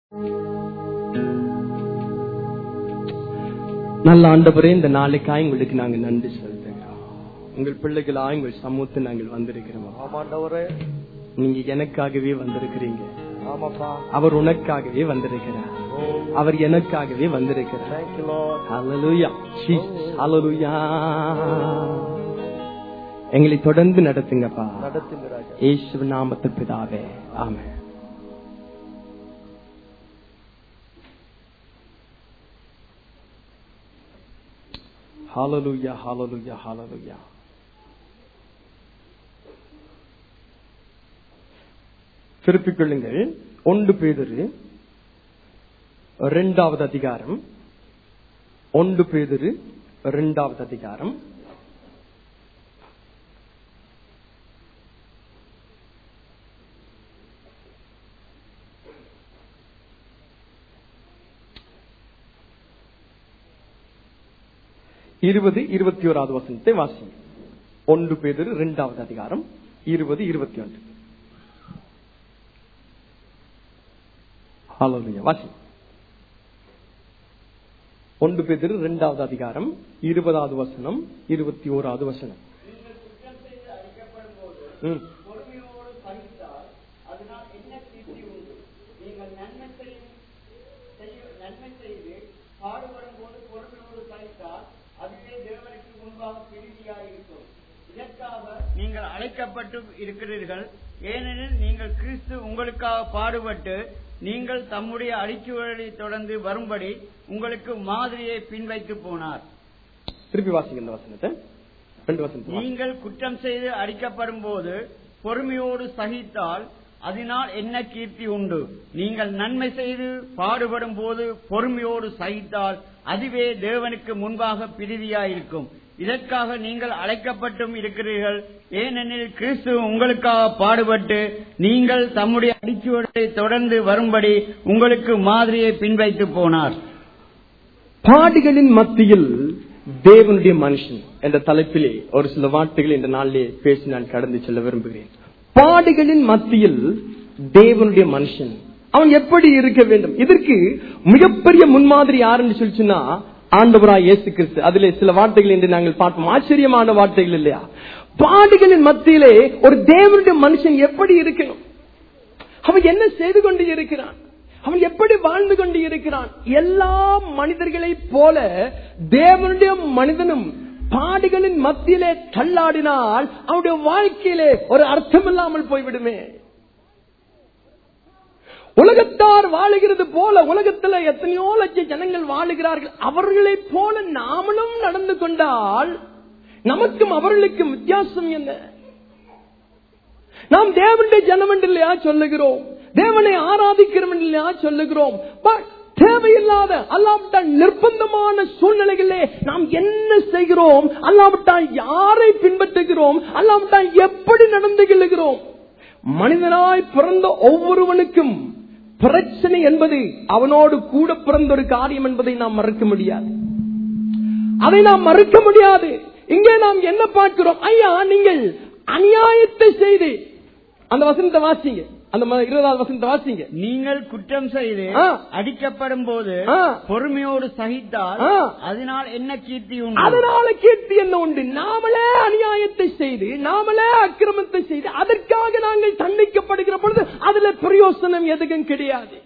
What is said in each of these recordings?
நல்ல ஆண்டவரே இந்த நாளைக்காய் உங்களுக்கு நாங்க நன்றி செலுத்துகிறோம் உங்கள் பிள்ளைகளாய் உங்கள் சமூகத்தில் நாங்கள் வந்திருக்கிறோம் ஆமாண்டவரே நீங்க எனக்காகவே வந்திருக்கிறீங்க ஆமாப்பா அவர் உனக்காகவே வந்திருக்கிறார் அவர் எனக்காகவே வந்திருக்கிறார் thank you lord Hallelujah. Jesus. Hallelujah. எங்களை தொடர்ந்து நடத்துங்கப்பா நடத்துங்க ராஜா இயேசு நாமத்து பிதாவே ஆமென் ஹalleluya ஹalleluya ஹalleluya திருப்பிக் கொள்ளுங்கள் ஒன்று பேதுரு இரண்டாவது அதிகாரம் ஒன்று பேதுரு இரண்டாவது அதிகாரம் இருபது இருபத்தி ஓராவது வசனத்தை வாசி ஒன்று பேதரு இரண்டாவது அதிகாரம் இருபது இருபத்தி ஒன்று ஹalleluya வாசி ஒன்று பேதரு இரண்டாவது அதிகாரம் இருபதாவது வசனம் இருபத்தி ஓராவது வசனம் ம். பொறுமையோடு சகித்தால் அதனால் என்ன கீர்த்தி உண்டு நீங்கள் நன்மை செய்யும் செய்ய- நன்மை செய்து பாடுபடும் போது பொறுமையோடு சகித்தால் அதுவே தேவனுக்கு முன்பாக பிரீதியாயிருக்கும் இதற்காக நீங்கள் அழைக்கப்பட்டு இருக்கிறீர்கள் ஏனெனில் நீங்கள் கிறிஸ்து உங்களுக்காக பாடுபட்டு நீங்கள் தம்முடைய அடிச்சுவழி தொடர்ந்து வரும்படி உங்களுக்கு மாதிரியை பின்வைத்து போனார் திருப்பி வாசிங்க இந்த வசனத்தை ரெண்டு வசனத்தை வாசி. நீங்கள் குற்றம் செய்து அடிக்கப்படும் போது பொறுமையோடு சகித்தால் அதனால் என்ன கீர்த்தி உண்டு நீங்கள் நன்மை செய்து பாடுபடும் போது பொறுமையோடு சகித்தால் அதுவே தேவனுக்கு முன்பாக பிரிதியாயிருக்கும் இதற்காக நீங்கள் அழைக்கப்பட்டும் இருக்கிறீர்கள் ஏனெனில் கிறிஸ்து உங்களுக்காக பாடுபட்டு நீங்கள் தம்முடைய அடிச்சுவடை தொடர்ந்து வரும்படி உங்களுக்கு மாதிரியை பின்வைத்து போனார் பாடுகளின் மத்தியில் தேவனுடைய மனுஷன் என்ற தலைப்பிலே ஒரு சில வார்த்தைகள் இந்த நாளிலே பேசி நான் கடந்து செல்ல விரும்புகிறேன் பாடுகளின் மத்தியில் தேவனுடைய மனுஷன் அவன் எப்படி இருக்க வேண்டும் இதற்கு மிகப்பெரிய முன்மாதிரி யாருன்னு சொல்லிச்சுன்னா ஆண்டவராய் இயேசு கிறிஸ்து அதிலே சில வார்த்தைகள் என்று நாங்கள் பார்ப்போம் ஆச்சரியமான வார்த்தைகள் இல்லையா பாடுகளின் மத்தியிலே ஒரு தேவனுடைய மனுஷன் எப்படி இருக்கணும் அவன் என்ன செய்து கொண்டு இருக்கிறான் அவன் எப்படி வாழ்ந்து கொண்டு இருக்கிறான் எல்லா மனிதர்களைப் போல தேவனுடைய மனிதனும் பாடுகளின் மத்தியிலே தள்ளாடினால் அவனுடைய வாழ்க்கையிலே ஒரு அர்த்தம் இல்லாமல் போய்விடுமே உலகத்தார் வாழுகிறது போல உலகத்துல எத்தனையோ லட்சம் ஜனங்கள் வாழுகிறார்கள் அவர்களைப் போல நாமளும் நடந்து கொண்டால் நமக்கும் அவர்களுக்கும் வித்தியாசம் என்ன நாம் தேவனுடைய ஜனம் என்று இல்லையா சொல்லுகிறோம் தேவனை ஆராதிக்கிறோம் என்று இல்லையா சொல்லுகிறோம் பட் தேவையில்லாத அல்லாவிட்டால் நிர்பந்தமான சூழ்நிலைகளிலே நாம் என்ன செய்கிறோம் அல்லாவிட்டால் யாரை பின்பற்றுகிறோம் அல்லாவிட்டால் எப்படி நடந்து கொள்ளுகிறோம் மனிதனாய் பிறந்த ஒவ்வொருவனுக்கும் பிரச்சனை என்பது அவனோடு கூட பிறந்த ஒரு காரியம் என்பதை நாம் மறக்க முடியாது அதை நாம் மறுக்க முடியாது இங்கே நாம் என்ன பார்க்கிறோம் ஐயா நீங்கள் அநியாயத்தை செய்து அந்த வசனத்தை வாசிங்க அந்த ம- இருபதாவது வசனத்தை வாசிங்க நீங்கள் குற்றம் செய்து ஆ. அடிக்கப்படும் போது ஆ. பொறுமையோடு சகித்தால் ஆ. அதனால் என்ன கீர்த்தி உண்டு அதனால கீர்த்தி என்ன உண்டு நாமளே அநியாயத்தை செய்து நாமளே அக்கிரமத்தை செய்து அதற்காக நாங்கள் தண்டிக்கப்படுகிற பொழுது அதுல பிரயோசனம் எதுவும் கிடையாது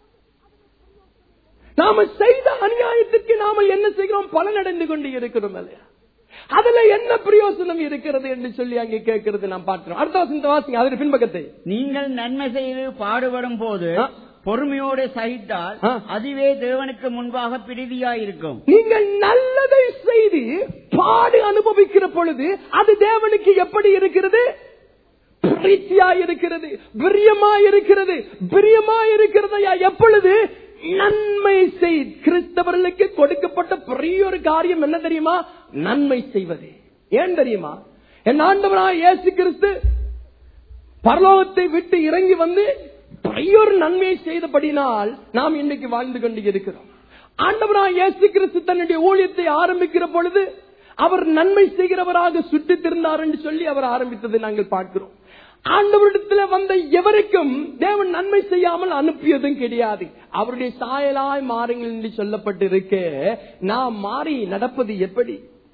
நாம செய்த அநியாயத்திற்கு நாம என்ன செய்கிறோம் பலனடைந்து கொண்டு இருக்கிறோம் இல்லையா அதுல என்ன பிரயோசனம் இருக்கிறது என்று சொல்லி அங்கே கேட்கிறது நாம் பார்க்கிறோம் அடுத்த வசனத்தை வாசிங்க அதில் பின்பக்கத்தை நீங்கள் நன்மை செய்து பாடுபடும் போது ஆ. பொறுமையோடு சகித்தால் ஆ. அதுவே தேவனுக்கு முன்பாக பிரீதியாயிருக்கும் நீங்கள் நல்லதை செய்து பாடு அனுபவிக்கிற பொழுது அது தேவனுக்கு எப்படி இருக்கிறது பிரீத்தியா இருக்கிறது பிரியமா இருக்கிறது பிரியமா இருக்கிறது ஐயா, எப்பொழுது நன்மை செய் கிறிஸ்தவர்களுக்கு கொடுக்கப்பட்ட பெரிய ஒரு காரியம் என்ன தெரியுமா நன்மை செய்வது ஏன் தெரியுமா என் ஆண்டவராய் இயேசு கிறிஸ்து பரலோகத்தை விட்டு இறங்கி வந்து பெரிய ஒரு நன்மையை செய்தபடினால் நாம் இன்னைக்கு வாழ்ந்து கொண்டு இருக்கிறோம் ஆண்டவராய் இயேசு கிறிஸ்து தன்னுடைய ஊழியத்தை ஆரம்பிக்கிற பொழுது அவர் நன்மை செய்கிறவராக சுற்றித் திருந்தார் என்று சொல்லி அவர் ஆரம்பித்ததை நாங்கள் பார்க்கிறோம் ஆண்டவரிடத்துல வந்த எவருக்கும் தேவன் நன்மை செய்யாமல் அனுப்பியதும் கிடையாது அவருடைய சாயலாய் மாறுங்கள் என்று சொல்லப்பட்டிருக்க நாம் மாறி நடப்பது எப்படி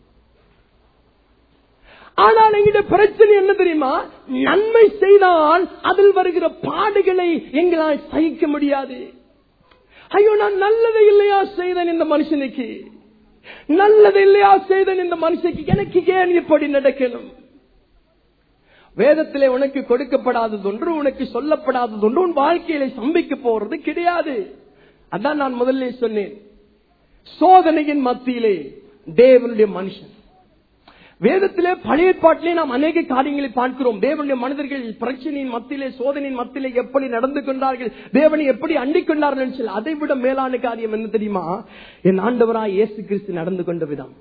ஆனால் எங்கிட்ட பிரச்சனை என்ன தெரியுமா நன்மை செய்தால் அதில் வருகிற பாடுகளை எங்களால் சகிக்க முடியாது ஐயோ நான் நல்லதை இல்லையா செய்தேன் இந்த மனுஷனுக்கு நல்லது இல்லையா செய்தேன் இந்த மனுஷனுக்கு எனக்கு ஏன் இப்படி நடக்கணும் வேதத்திலே உனக்கு கொடுக்கப்படாதது ஒன்று உனக்கு சொல்லப்படாதது ஒன்று உன் வாழ்க்கையில சம்பிக்க போறது கிடையாது அதான் நான் முதல்ல சொன்னேன் சோதனையின் மத்தியிலே தேவனுடைய மனுஷன் வேதத்திலே பழைய பாட்டிலே நாம் அநேக காரியங்களை பார்க்கிறோம் தேவனுடைய மனிதர்கள் பிரச்சனையின் மத்தியிலே சோதனையின் மத்தியிலே எப்படி நடந்து கொண்டார்கள் தேவனை எப்படி அண்டிக் கொண்டார்கள் என்று சொல்லி அதை விட மேலான காரியம் என்ன தெரியுமா என் ஆண்டவராய் இயேசு கிறிஸ்து நடந்து கொண்ட விதம்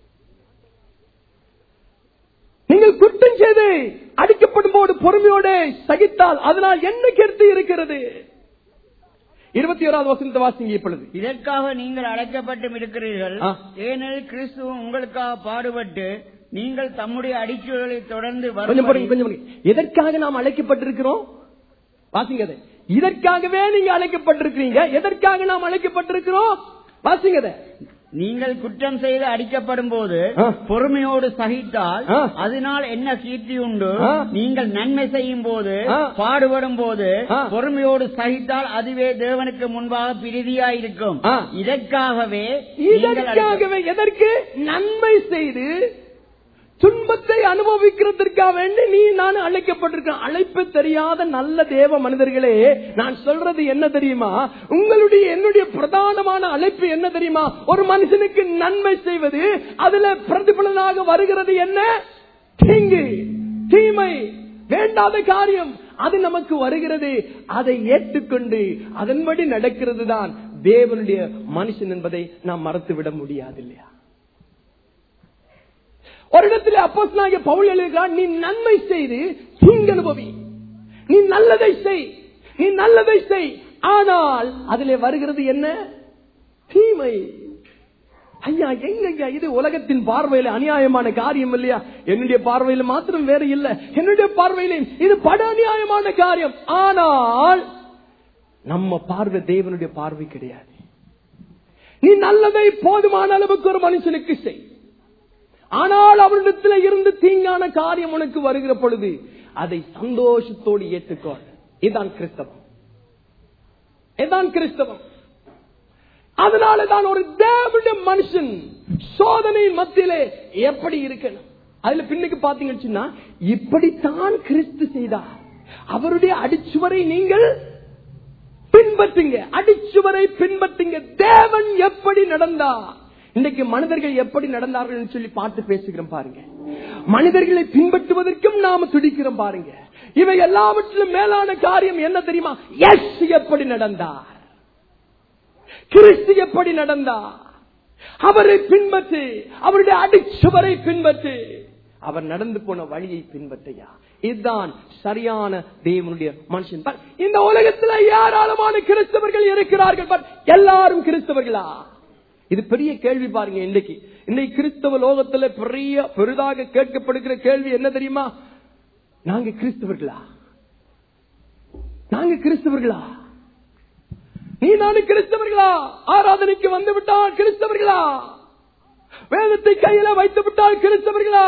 நீங்கள் குற்றம் செய்து அடிக்கப்படும் போது பொறுமையோடு சகித்தால் அதனால் என்ன கருத்து இருக்கிறது இருபத்தி ஓராவது வசனத்தை வாசிங்க இப்பொழுது இதற்காக நீங்கள் அழைக்கப்பட்டும் இருக்கிறீர்கள் ஆ. ஏனெனில் கிறிஸ்துவ உங்களுக்காக பாடுபட்டு நீங்கள் தம்முடைய அடிச்சுவர்களை தொடர்ந்து கொஞ்சம் பாருங்க வரும் கொஞ்சம் பாருங்க. எதற்காக நாம் அழைக்கப்பட்டிருக்கிறோம் வாசிங்க அதை. இதற்காகவே நீங்க அழைக்கப்பட்டிருக்கிறீங்க எதற்காக நாம் அழைக்கப்பட்டிருக்கிறோம் வாசிங்க அதை. நீங்கள் குற்றம் செய்து அடிக்கப்படும் போது ஆ. பொறுமையோடு சகித்தால் ஆ. அதனால் என்ன கீர்த்தி உண்டு ஆ. நீங்கள் நன்மை செய்யும் போது ஆ. பாடுபடும் போது ஆ. பொறுமையோடு பொறுமையோடு சகித்தால் அதுவே தேவனுக்கு முன்பாக பிரீதியாயிருக்கும் ஆ. இதற்காகவே நீங்கள் அழைக்க- இதற்காகவே எதற்கு நன்மை செய்து துன்பத்தை அனுபவிக்கிறதற்காக வேண்டி நீ நான் அழைக்கப்பட்டிருக்கேன் அழைப்பு தெரியாத நல்ல தேவ மனிதர்களே நான் சொல்றது என்ன தெரியுமா உங்களுடைய என்னுடைய பிரதானமான அழைப்பு என்ன தெரியுமா ஒரு மனுஷனுக்கு நன்மை செய்வது அதுல பிரதிபலனாக வருகிறது என்ன தீங்கு தீமை வேண்டாத காரியம் அது நமக்கு வருகிறது அதை ஏற்றுக்கொண்டு அதன்படி நடக்கிறது தான் தேவனுடைய மனுஷன் என்பதை நாம் மறத்துவிட முடியாது இல்லையா ஒரு இடத்துல அப்போஸ் பவுல் எழுதுகிறான் நீ நன்மை செய்து தீங்கு அனுபவி நீ நல்லதை செய் நீ நல்லதை செய் ஆனால் அதிலே வருகிறது என்ன தீமை ஐயா எங்க ஐயா இது உலகத்தின் பார்வையில அநியாயமான காரியம் இல்லையா என்னுடைய பார்வையில மாத்திரம் வேற இல்ல என்னுடைய பார்வையிலும் இது பட அநியாயமான காரியம் ஆனால் நம்ம பார்வை தேவனுடைய பார்வை கிடையாது நீ நல்லதை போதுமான அளவுக்கு ஒரு மனுஷனுக்கு செய் ஆனால் அவரிடத்தில் இருந்து தீங்கான காரியம் உனக்கு வருகிற பொழுது அதை சந்தோஷத்தோடு ஏற்றுக்கொள் இதுதான் கிறிஸ்தவம் இதுதான் கிறிஸ்தவம் அதனால தான் ஒரு தேவனுடைய மனுஷன் சோதனையின் மத்தியிலே எப்படி இருக்கணும் அதுல பின்னுக்கு பாத்தீங்கன்னு சொன்னா இப்படித்தான் கிறிஸ்து செய்தார் அவருடைய அடிச்சுவரை நீங்கள் பின்பற்றுங்க அடிச்சுவரை பின்பற்றுங்க தேவன் எப்படி நடந்தார் இன்னைக்கு மனிதர்கள் எப்படி நடந்தார்கள் சொல்லி பார்த்து பேசுகிறோம் பாருங்க மனிதர்களை பின்பற்றுவதற்கும் நாம துடிக்கிறோம் பாருங்க இவை எல்லாவற்றிலும் மேலான காரியம் என்ன தெரியுமா எஸ் எப்படி நடந்தார் கிறிஸ்து எப்படி நடந்தார் அவரை பின்பற்றி அவருடைய அடிச்சுவரை பின்பற்றி அவர் நடந்து போன வழியை பின்பற்றையா இதுதான் சரியான தேவனுடைய மனுஷன் பட் இந்த உலகத்தில் ஏராளமான கிறிஸ்தவர்கள் இருக்கிறார்கள் பட் எல்லாரும் கிறிஸ்தவர்களா இது பெரிய கேள்வி பாருங்க இன்னைக்கு இன்னைக்கு கிறிஸ்தவ லோகத்துல பெரிய பெரிதாக கேட்கப்படுகிற கேள்வி என்ன தெரியுமா நாங்க கிறிஸ்தவர்களா நாங்க கிறிஸ்தவர்களா நீ நானும் கிறிஸ்தவர்களா ஆராதனைக்கு வந்து விட்டால் கிறிஸ்தவர்களா வேதத்தை கையில வைத்து விட்டால் கிறிஸ்தவர்களா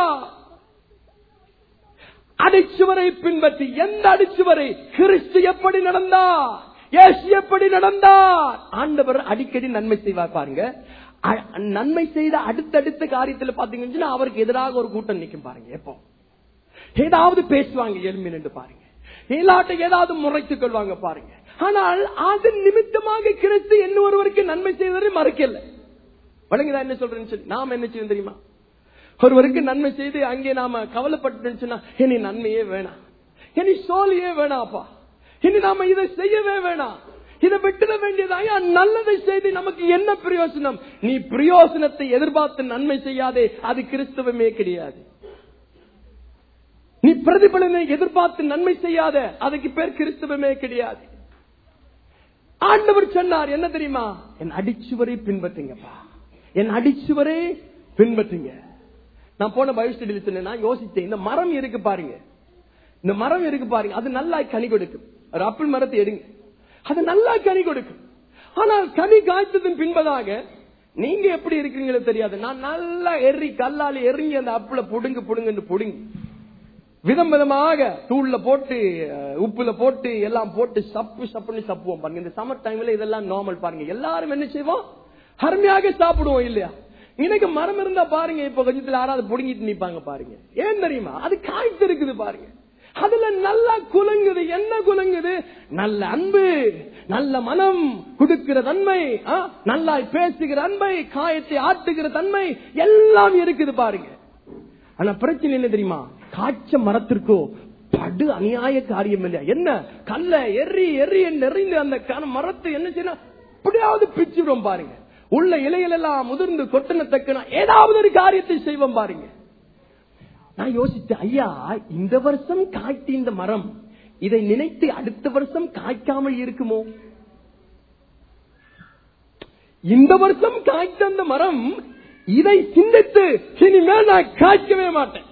அடிச்சுவரை பின்பற்றி எந்த அடிச்சுவரை கிறிஸ்து எப்படி நடந்தார் இயேசு எப்படி நடந்தார் ஆண்டவர் அடிக்கடி நன்மை செய்வார் பாருங்க அ- நன்மை செய்த அடுத்தடுத்த காரியத்துல பாத்தீங்கன்னா அவருக்கு எதிராக ஒரு கூட்டம் நிக்கும் பாருங்க எப்போ ஏதாவது பேசுவாங்க எழுமி நின்று பாருங்க இல்லாட்ட ஏதாவது முறைத்துக் கொள்வாங்க பாருங்க ஆனால் அதன் நிமித்தமாக கிறிஸ்து என்ன ஒருவருக்கு நன்மை செய்வதை மறக்கல வழங்குதா என்ன சொல்றேன்னு சொல்லி நாம் என்ன செய்வோம் தெரியுமா ஒருவருக்கு நன்மை செய்து அங்கே நாம கவலைப்பட்டுச்சுன்னா இனி நன்மையே வேணாம் இனி சோழியே வேணாப்பா இனி நாம இதை செய்யவே வேணாம் இதை விட்டுட வேண்டியதாக நல்லதை செய்து நமக்கு என்ன பிரயோசனம் நீ பிரயோசனத்தை எதிர்பார்த்து நன்மை செய்யாதே அது கிறிஸ்தவமே கிடையாது நீ பிரதிபலனை எதிர்பார்த்து நன்மை செய்யாத அதுக்கு பேர் கிறிஸ்தவமே கிடையாது ஆண்டவர் சொன்னார் என்ன தெரியுமா என் அடிச்சுவரை பின்பற்றுங்கப்பா என் அடிச்சுவரை பின்பற்றுங்க நான் போன பைபிள் ஸ்டடியில் சொன்னேன் நான் யோசித்தேன் இந்த மரம் இருக்கு பாருங்க இந்த மரம் இருக்கு பாருங்க அது நல்லா கனி கொடுக்கும் ஒரு ஆப்பிள் மரத்தை எடுங்க அது நல்லா கனி கொடுக்கும் ஆனால் கனி காய்ச்சதின் பின்பதாக நீங்க எப்படி இருக்கீங்களோ தெரியாது நான் நல்லா எறி கல்லால எறிஞ்சி அந்த அப்புல புடுங்கு புடுங்குன்னு புடுங்கி விதம் விதமாக தூள்ல போட்டு அஹ், உப்புல போட்டு எல்லாம் போட்டு சப்பு சப்புன்னு சப்புவோம் பாருங்க இந்த சம்மர் டைம்ல இதெல்லாம் நார்மல் பாருங்க எல்லாரும் என்ன செய்வோம் அருமையாக சாப்பிடுவோம் இல்லையா இன்னைக்கு மரம் இருந்தா பாருங்க இப்ப கொஞ்சத்துல யாராவது புடுங்கிட்டு நிப்பாங்க பாருங்க ஏன் தெரியுமா அது காய்த்து இருக்குது பாருங்க அதுல நல்லா குலுங்குது என்ன குலுங்குது நல்ல அன்பு நல்ல மனம் கொடுக்கிற தன்மை ஆ, நல்லா பேசுகிற அன்பை காயத்தை ஆட்டுகிற தன்மை எல்லாம் இருக்குது பாருங்க ஆனா பிரச்சனை என்ன தெரியுமா காய்ச்ச மரத்திற்கோ படு அநியாய காரியம் இல்லையா என்ன கல்ல எரி எரி நெறிந்து அந்த கன- மரத்தை என்ன செய்யணும் எப்படியாவது பிச்சுடும் பாருங்க உள்ள இலைகள் எல்லாம் முதிர்ந்து கொட்டினத்தக்கனா ஏதாவது ஒரு காரியத்தை செய்வோம் பாருங்க நான் யோசிச்சேன் ஐயா இந்த வருஷம் காய்த்த இந்த மரம் இதை நினைத்து அடுத்த வருஷம் காய்க்காமல் இருக்குமோ இந்த வருஷம் காய்த்த அந்த மரம் இதை சிந்தித்து இனிமேல் நான் காய்க்கவே மாட்டேன்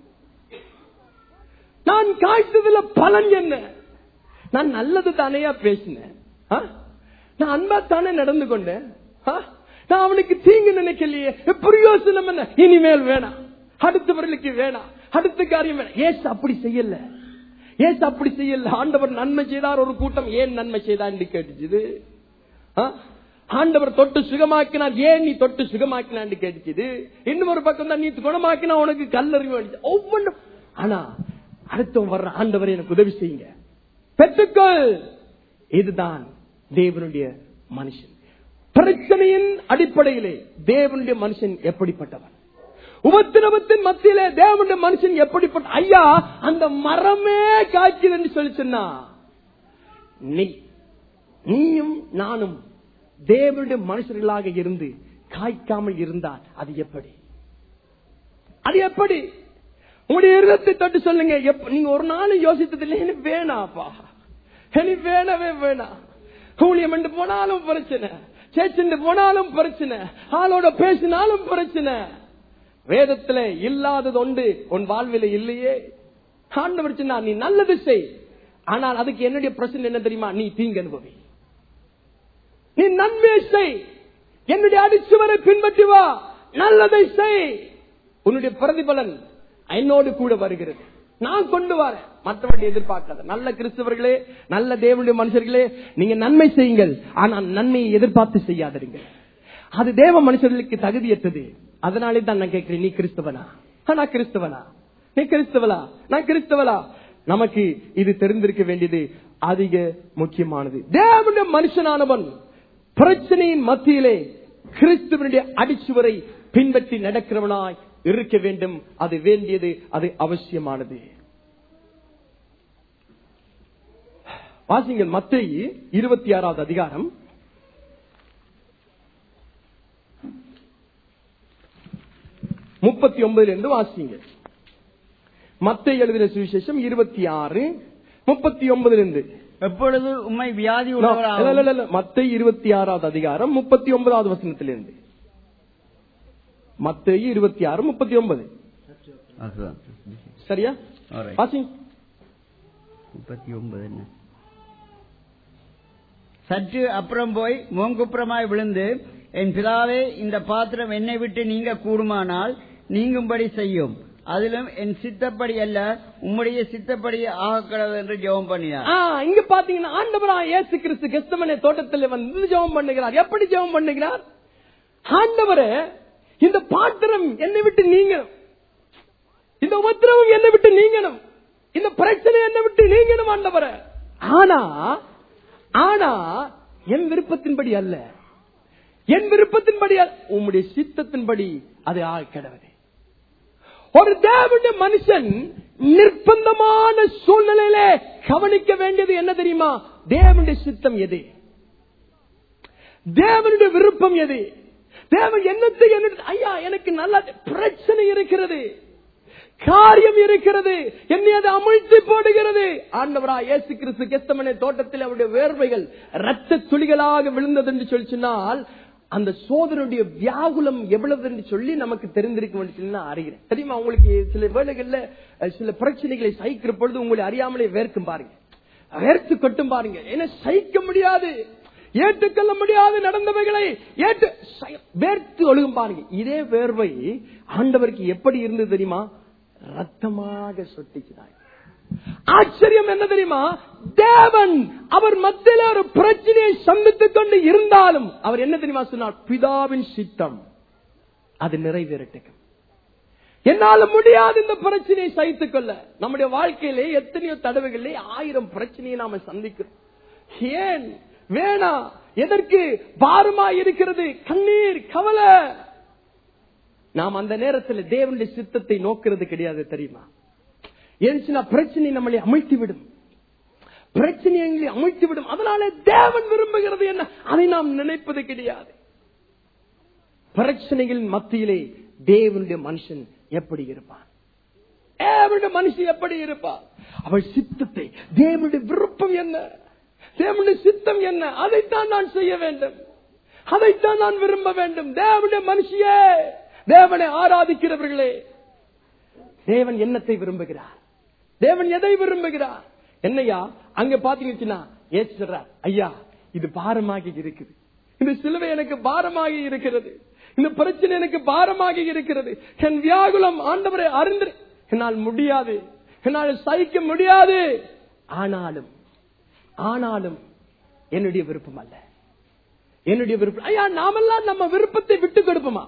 நான் காய்ச்சதுல பலன் என்ன நான் நல்லது தானேயா பேசினேன் ஆ? நான் அன்பா தானே நடந்து கொண்டேன் ஆ? நான் அவனுக்கு தீங்கு நினைக்கலையே பிரயோசனம் என்ன இனிமேல் வேணாம் அடுத்தவர்களுக்கு வேணாம் அடுத்த காரியம் வேணாம் ஏசு அப்படி செய்யல ஏசு அப்படி செய்யல ஆண்டவர் நன்மை செய்தார் ஒரு கூட்டம் ஏன் நன்மை செய்தான்னு கேட்டுச்சுது ஆ? ஆண்டவர் தொட்டு சுகமாக்கினார் ஏன் நீ தொட்டு சுகமாக்கினான்னு கேட்டுச்சுது இன்னும் ஒரு பக்கம் தான் நீ குணமாக்கினா உனக்கு கல்லறிவு அடிச்சு ஒவ்வொன்றும் ஆனா அடுத்தவன் வர்ற ஆண்டவர் எனக்கு உதவி செய்யுங்க பெற்றுக்கொள் இதுதான் தேவனுடைய மனுஷன் பிரச்சனையின் அடிப்படையிலே தேவனுடைய மனுஷன் எப்படிப்பட்டவன் உபத்திரவத்தின் மத்தியிலே தேவனுடைய மனுஷன் எப்படிப்பட்ட ஐயா அந்த மரமே காய்க்குது என்று சொல்லி சொன்னா நீ நீயும் நானும் தேவனுடைய மனுஷர்களாக இருந்து காய்க்காமல் இருந்தால் அது எப்படி அது எப்படி உங்களுடைய இருதத்தை தொட்டு சொல்லுங்க எப்ப- நீங்க ஒரு நாள் யோசித்தது இல்லை எனக்கு வேணாப்பா எனக்கு வேணவே வேணாம் ஊழியம் என்று போனாலும் பிரச்சனை சேச்சுண்டு போனாலும் பிரச்சனை ஆளோட பேசினாலும் பிரச்சனை வேதத்துல இல்லாதது ஒன்று உன் வாழ்வில இல்லையே ஆண்டவர் சொன்னார், நீ நல்லது செய் ஆனால் அதுக்கு என்னுடைய பிரச்சனை என்ன தெரியுமா நீ தீங்கு அனுபவி நீ நன்மை செய் என்னுடைய அடிச்சுவரை பின்பற்றி வா நல்லதை செய் உன்னுடைய பிரதிபலன் என்னோடு கூட வருகிறது நான் கொண்டு வரேன் மற்றவர்கள் எதிர்பார்க்காத நல்ல கிறிஸ்தவர்களே நல்ல தேவனுடைய மனுஷர்களே நீங்க நன்மை செய்யுங்கள் ஆனால் நன்மையை எதிர்பார்த்து செய்யாதீங்க அது தேவ மனுஷர்களுக்கு தகுதியற்றது அதனாலே தான் நான் கேட்கிறேன் நீ கிறிஸ்தவனா ஆ, நான் கிறிஸ்தவனா நீ கிறிஸ்தவலா நான் கிறிஸ்தவலா நமக்கு இது தெரிந்திருக்க வேண்டியது அதிக முக்கியமானது தேவனுடைய மனுஷனானவன் பிரச்சனையின் மத்தியிலே கிறிஸ்துவனுடைய அடிச்சுவரை பின்பற்றி நடக்கிறவனாய் இருக்க வேண்டும் அது வேண்டியது அது அவசியமானது வாசிங்கள் மத்தேயு இருபத்தி ஆறாவது அதிகாரம் முப்பத்தி ஒன்பதுல இருந்து வாசிங்க மத்திய எழுதின சுவிசேஷம் இருபத்தி ஆறு முப்பத்தி ஒன்பதுல இருந்து எப்பொழுது உம்மை வியாதி இல்ல, இல்ல, உள்ளவராகவும் இல்ல, இல்ல. மத்தேயு இருபத்தி ஆறாவது அதிகாரம் முப்பத்தி ஒன்பதாவது வசனத்திலிருந்து மத்தேயு இருபத்தி ஆறு முப்பத்தி ஒன்பது அதுதான். சரியா Alright. வாசிங்க முப்பத்தி ஒன்பது என்ன சற்று அப்புறம் போய் மோங்குப்புறமாய் விழுந்து என் பிதாவே இந்த பாத்திரம் என்னை விட்டு நீங்க கூடுமானால் நீங்கும்படி செய்யும் அதிலும் என் சித்தப்படி அல்ல உம்முடைய சித்தப்படி ஆகக்கூடாது என்று ஜெபம் பண்ணினார் ஆ, இங்க பாத்தீங்கன்னா ஆண்டவரா இயேசு கிறிஸ்து கெஸ்தமனே தோட்டத்தில் வந்து ஜெபம் பண்ணுகிறார் எப்படி ஜெபம் பண்ணுகிறார் ஆண்டவரே இந்த பாத்திரம் என்னை விட்டு நீங்கணும் இந்த உபத்திரவம் என்னை விட்டு நீங்கணும் இந்த பிரச்சனை என்னை விட்டு நீங்கணும் ஆண்டவரே ஆனா ஆனா என் விருப்பத்தின்படி அல்ல என் விருப்பத்தின்படி அல்ல. உம்முடைய சித்தத்தின்படி அது ஆ கிடவது ஒரு தேவனுடைய மனுஷன் நிர்பந்தமான சூழ்நிலையிலே கவனிக்க வேண்டியது என்ன தெரியுமா தேவனுடைய சித்தம் எது தேவனுடைய விருப்பம் எது தேவன் என்னத்தை என்ன ஐயா எனக்கு நல்ல பிரச்சனை இருக்கிறது காரியம் இருக்கிறது என்னை அது அமிழ்த்தி போடுகிறது ஆண்டவரா இயேசு கிறிஸ்து கெஸ்தமனை தோட்டத்தில் அவருடைய வேர்வைகள் ரத்த துளிகளாக விழுந்தது என்று சொல்லி சொன்னால் அந்த சோதனுடைய வியாகுலம் எவ்வளவு என்று சொல்லி நமக்கு தெரிந்திருக்கும் என்று சொல்லி நான் அறிகிறேன் தெரியுமா உங்களுக்கு சில வேளைகள்ல அஹ், சில பிரச்சனைகளை சகிக்கிற பொழுது உங்களை அறியாமலே வேர்க்கும் பாருங்க வேர்த்து கொட்டும் பாருங்க ஏன்னா சகிக்க முடியாது ஏற்றுக்கொள்ள முடியாது நடந்தவைகளை ஏற்று ச- வேர்த்து ஒழுகும் பாருங்க இதே வேர்வை ஆண்டவருக்கு எப்படி இருந்தது தெரியுமா ரத்தமாக சொட்டிக்கிறாங்க ஆச்சரியம் என்ன தெரியுமா தேவன் அவர் மத்தியில ஒரு பிரச்சனையை சந்தித்துக் கொண்டு இருந்தாலும் அவர் என்ன தெரியுமா சொன்னார் பிதாவின் சித்தம் அது நிறைவேறட்டும் என்னால முடியாது இந்த பிரச்சனையை சகித்துக் கொள்ள நம்முடைய வாழ்க்கையிலே எத்தனையோ தடவைகளிலே ஆயிரம் பிரச்சனையை நாம சந்திக்கிறோம் ஏன் வேணா எதற்கு பாரமாய் இருக்கிறது கண்ணீர் கவலை நாம் அந்த நேரத்தில் தேவனுடைய சித்தத்தை நோக்கிறது கிடையாது தெரியுமா ஏன்னா பிரச்சனை நம்மளை அமிழ்த்தி விடும் பிரச்சனை எங்களை அமிழ்த்தி விடும் அதனால தேவன் விரும்புகிறது என்ன அதை நாம் நினைப்பது கிடையாது பிரச்சனைகளின் மத்தியிலே தேவனுடைய மனுஷன் எப்படி இருப்பான் தேவனுடைய மனுஷன் எப்படி இருப்பான் அவள் சித்தத்தை தேவனுடைய விருப்பம் என்ன தேவனுடைய சித்தம் என்ன அதைத்தான் நான் செய்ய வேண்டும் அதைத்தான் நான் விரும்ப வேண்டும் தேவனுடைய மனுஷியே தேவனை ஆராதிக்கிறவர்களே தேவன் என்னத்தை விரும்புகிறார் தேவன் எதை விரும்புகிறார் என்னையா அங்க பாத்தீங்கன்னா ஏசு சொல்றார் ஐயா இது பாரமாகி இருக்குது இந்த சிலுவை எனக்கு பாரமாகி இருக்கிறது இந்த பிரச்சனை எனக்கு பாரமாகி இருக்கிறது என் வியாகுலம் ஆண்டவரை அறிந்து என்னால் முடியாது என்னால் சகிக்க முடியாது ஆனாலும் ஆனாலும் என்னுடைய விருப்பம் அல்ல என்னுடைய விருப்பம் ஐயா நாமெல்லாம் நம்ம விருப்பத்தை விட்டு கொடுப்போமா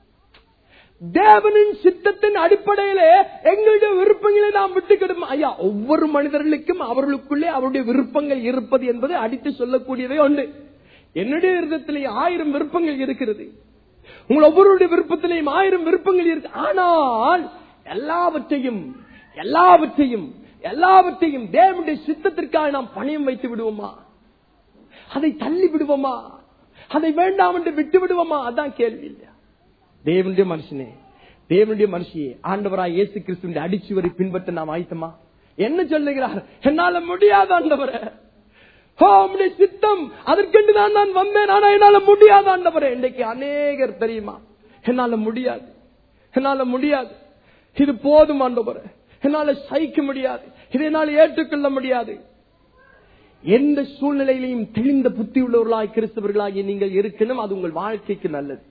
தேவனின் சித்தத்தின் அடிப்படையிலே எங்களுடைய விருப்பங்களை நாம் விட்டு கொடுப்போம் ஐயா ஒவ்வொரு மனிதர்களுக்கும் அவர்களுக்குள்ளே அவருடைய விருப்பங்கள் இருப்பது என்பது அடித்து சொல்லக்கூடியதே உண்டு என்னுடைய விருப்பத்திலே ஆயிரம் விருப்பங்கள் இருக்கிறது உங்கள் ஒவ்வொருடைய விருப்பத்திலேயும் ஆயிரம் விருப்பங்கள் இருக்கு ஆனால் எல்லாவற்றையும் எல்லாவற்றையும் எல்லாவற்றையும் தேவனுடைய சித்தத்திற்காக நாம் பணியம் வைத்து விடுவோமா அதை தள்ளி விடுவோமா அதை வேண்டாம் என்று விட்டு விடுவோமா அதான் கேள்வி இல்லையா தேவனுடைய மனுஷனே தேவனுடைய மனுஷியே ஆண்டவராய் இயேசு கிறிஸ்துவின் அடிச்சுவரை பின்பற்ற நாம் ஆயத்தமா என்ன சொல்லுகிறார் என்னால முடியாது ஆண்டவரே ஓ, உம்முடைய சித்தம் அதற்கென்று தான் நான் வந்தேன் ஆனா என்னால முடியாது ஆண்டவரே இன்னைக்கு அநேகர் தெரியுமா என்னால முடியாது என்னால முடியாது இது போதும் ஆண்டவரே என்னால சகிக்க முடியாது இதை என்னால் ஏற்றுக்கொள்ள முடியாது எந்த சூழ்நிலையிலையும் தெளிந்த புத்தி உள்ளவர்களாய் கிறிஸ்தவர்களாகி நீங்கள் இருக்கணும் அது உங்கள் வாழ்க்கைக்கு நல்லது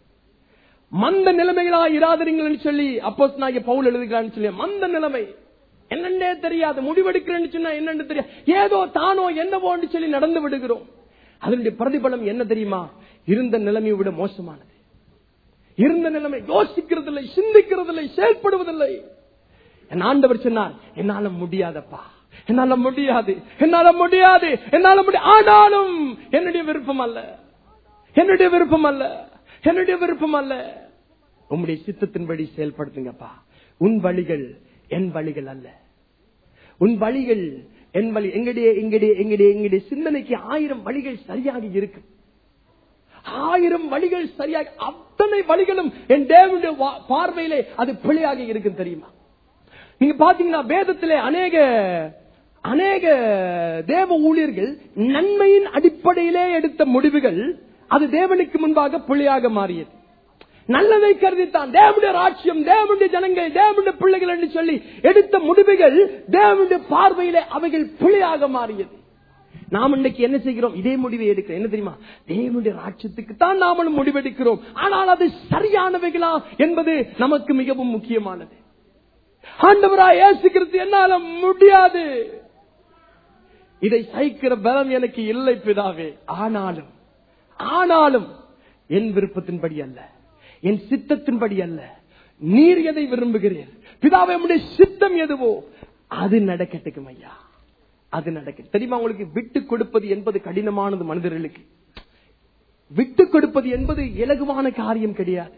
மந்த நிலைமைகளாக இராதீர்கள் என்று சொல்லி அப்போ பவுல் எழுதுகிறான்னு சொல்லி மந்த நிலைமை என்னன்னே தெரியாது முடிவெடுக்கிறேன்னு சொன்னா என்னன்னு தெரியாது ஏதோ தானோ என்னவோன்னு சொல்லி நடந்து விடுகிறோம் அதனுடைய பிரதிபலம் என்ன தெரியுமா இருந்த நிலைமையை விட மோசமானது இருந்த நிலைமை யோசிக்கிறதில்லை சிந்திக்கிறதில்லை செயல்படுவதில்லை என் ஆண்டவர் சொன்னார் என்னால முடியாதப்பா என்னால முடியாது என்னால முடியாது என்னால முடியாது ஆனாலும் என்னுடைய விருப்பம் அல்ல என்னுடைய விருப்பம் அல்ல என்னுடைய விருப்பம் அல்ல உம்முடைய சித்தத்தின்படி செயல்படுத்துங்கப்பா உன் வழிகள் என் வழிகள் அல்ல உன் வழிகள் என் வழி எங்களுடைய எங்களுடைய எங்களுடைய எங்களுடைய சிந்தனைக்கு ஆயிரம் வழிகள் சரியாக இருக்கு ஆயிரம் வழிகள் சரியாக அத்தனை வழிகளும் என் தேவனுடைய வா- பார்வையிலே அது பிழையாக இருக்கும் தெரியுமா நீங்க பாத்தீங்கன்னா வேதத்திலே அநேக அநேக தேவ ஊழியர்கள் நன்மையின் அடிப்படையிலே எடுத்த முடிவுகள் அது தேவனுக்கு முன்பாக பிழையாக மாறியது நல்லதை கருதித்தான் தேவனுடைய ராட்சியம் தேவனுடைய ஜனங்கள் தேவனுடைய பிள்ளைகள் என்று சொல்லி எடுத்த முடிவுகள் தேவனுடைய பார்வையிலே அவைகள் பிழையாக மாறியது நாம் இன்னைக்கு என்ன செய்கிறோம் இதே முடிவை எடுக்கிறோம் என்ன தெரியுமா தேவனுடைய ராட்சியத்துக்கு தான் நாமளும் முடிவெடுக்கிறோம் ஆனால் அது சரியானவைகளா என்பது நமக்கு மிகவும் முக்கியமானது ஆண்டவராய் இயேசு கிறிஸ்து என்னால முடியாது இதை சகிக்கிற பலம் எனக்கு இல்லை பிதாவே ஆனாலும் ஆனாலும் என் விருப்பத்தின்படி அல்ல என் சித்தத்தின்படி அல்ல நீர் எதை விரும்புகிறீர் பிதாவே உம்முடைய சித்தம் எதுவோ அது நடக்கட்டுக்கும் ஐயா அது நடக்க தெரியுமா உங்களுக்கு விட்டு கொடுப்பது என்பது கடினமானது மனிதர்களுக்கு விட்டு கொடுப்பது என்பது இலகுவான காரியம் கிடையாது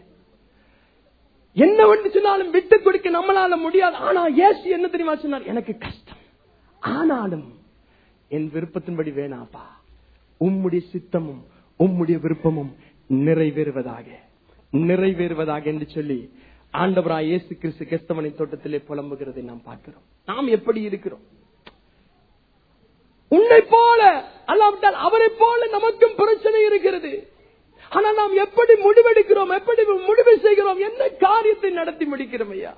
என்ன வந்து சொன்னாலும் விட்டு கொடுக்க நம்மளால முடியாது ஆனா ஏசு என்ன தெரியுமா சொன்னார் எனக்கு கஷ்டம் ஆனாலும் என் விருப்பத்தின்படி வேணாப்பா உம்முடைய சித்தமும் உம்முடைய விருப்பமும் நிறைவேறுவதாக நிறைவேறுவதாக என்று சொல்லி ஆண்டவராய் இயேசு கிறிஸ்து கிறிஸ்தவனின் தோட்டத்திலே புலம்புகிறதை நாம் பார்க்கிறோம் நாம் எப்படி இருக்கிறோம் உன்னை போல அல்லாவிட்டால் அவரை போல நமக்கும் பிரச்சனை இருக்கிறது ஆனா நாம் எப்படி முடிவெடுக்கிறோம் எப்படி முடிவு செய்கிறோம் என்ன காரியத்தை நடத்தி முடிக்கிறோம் ஐயா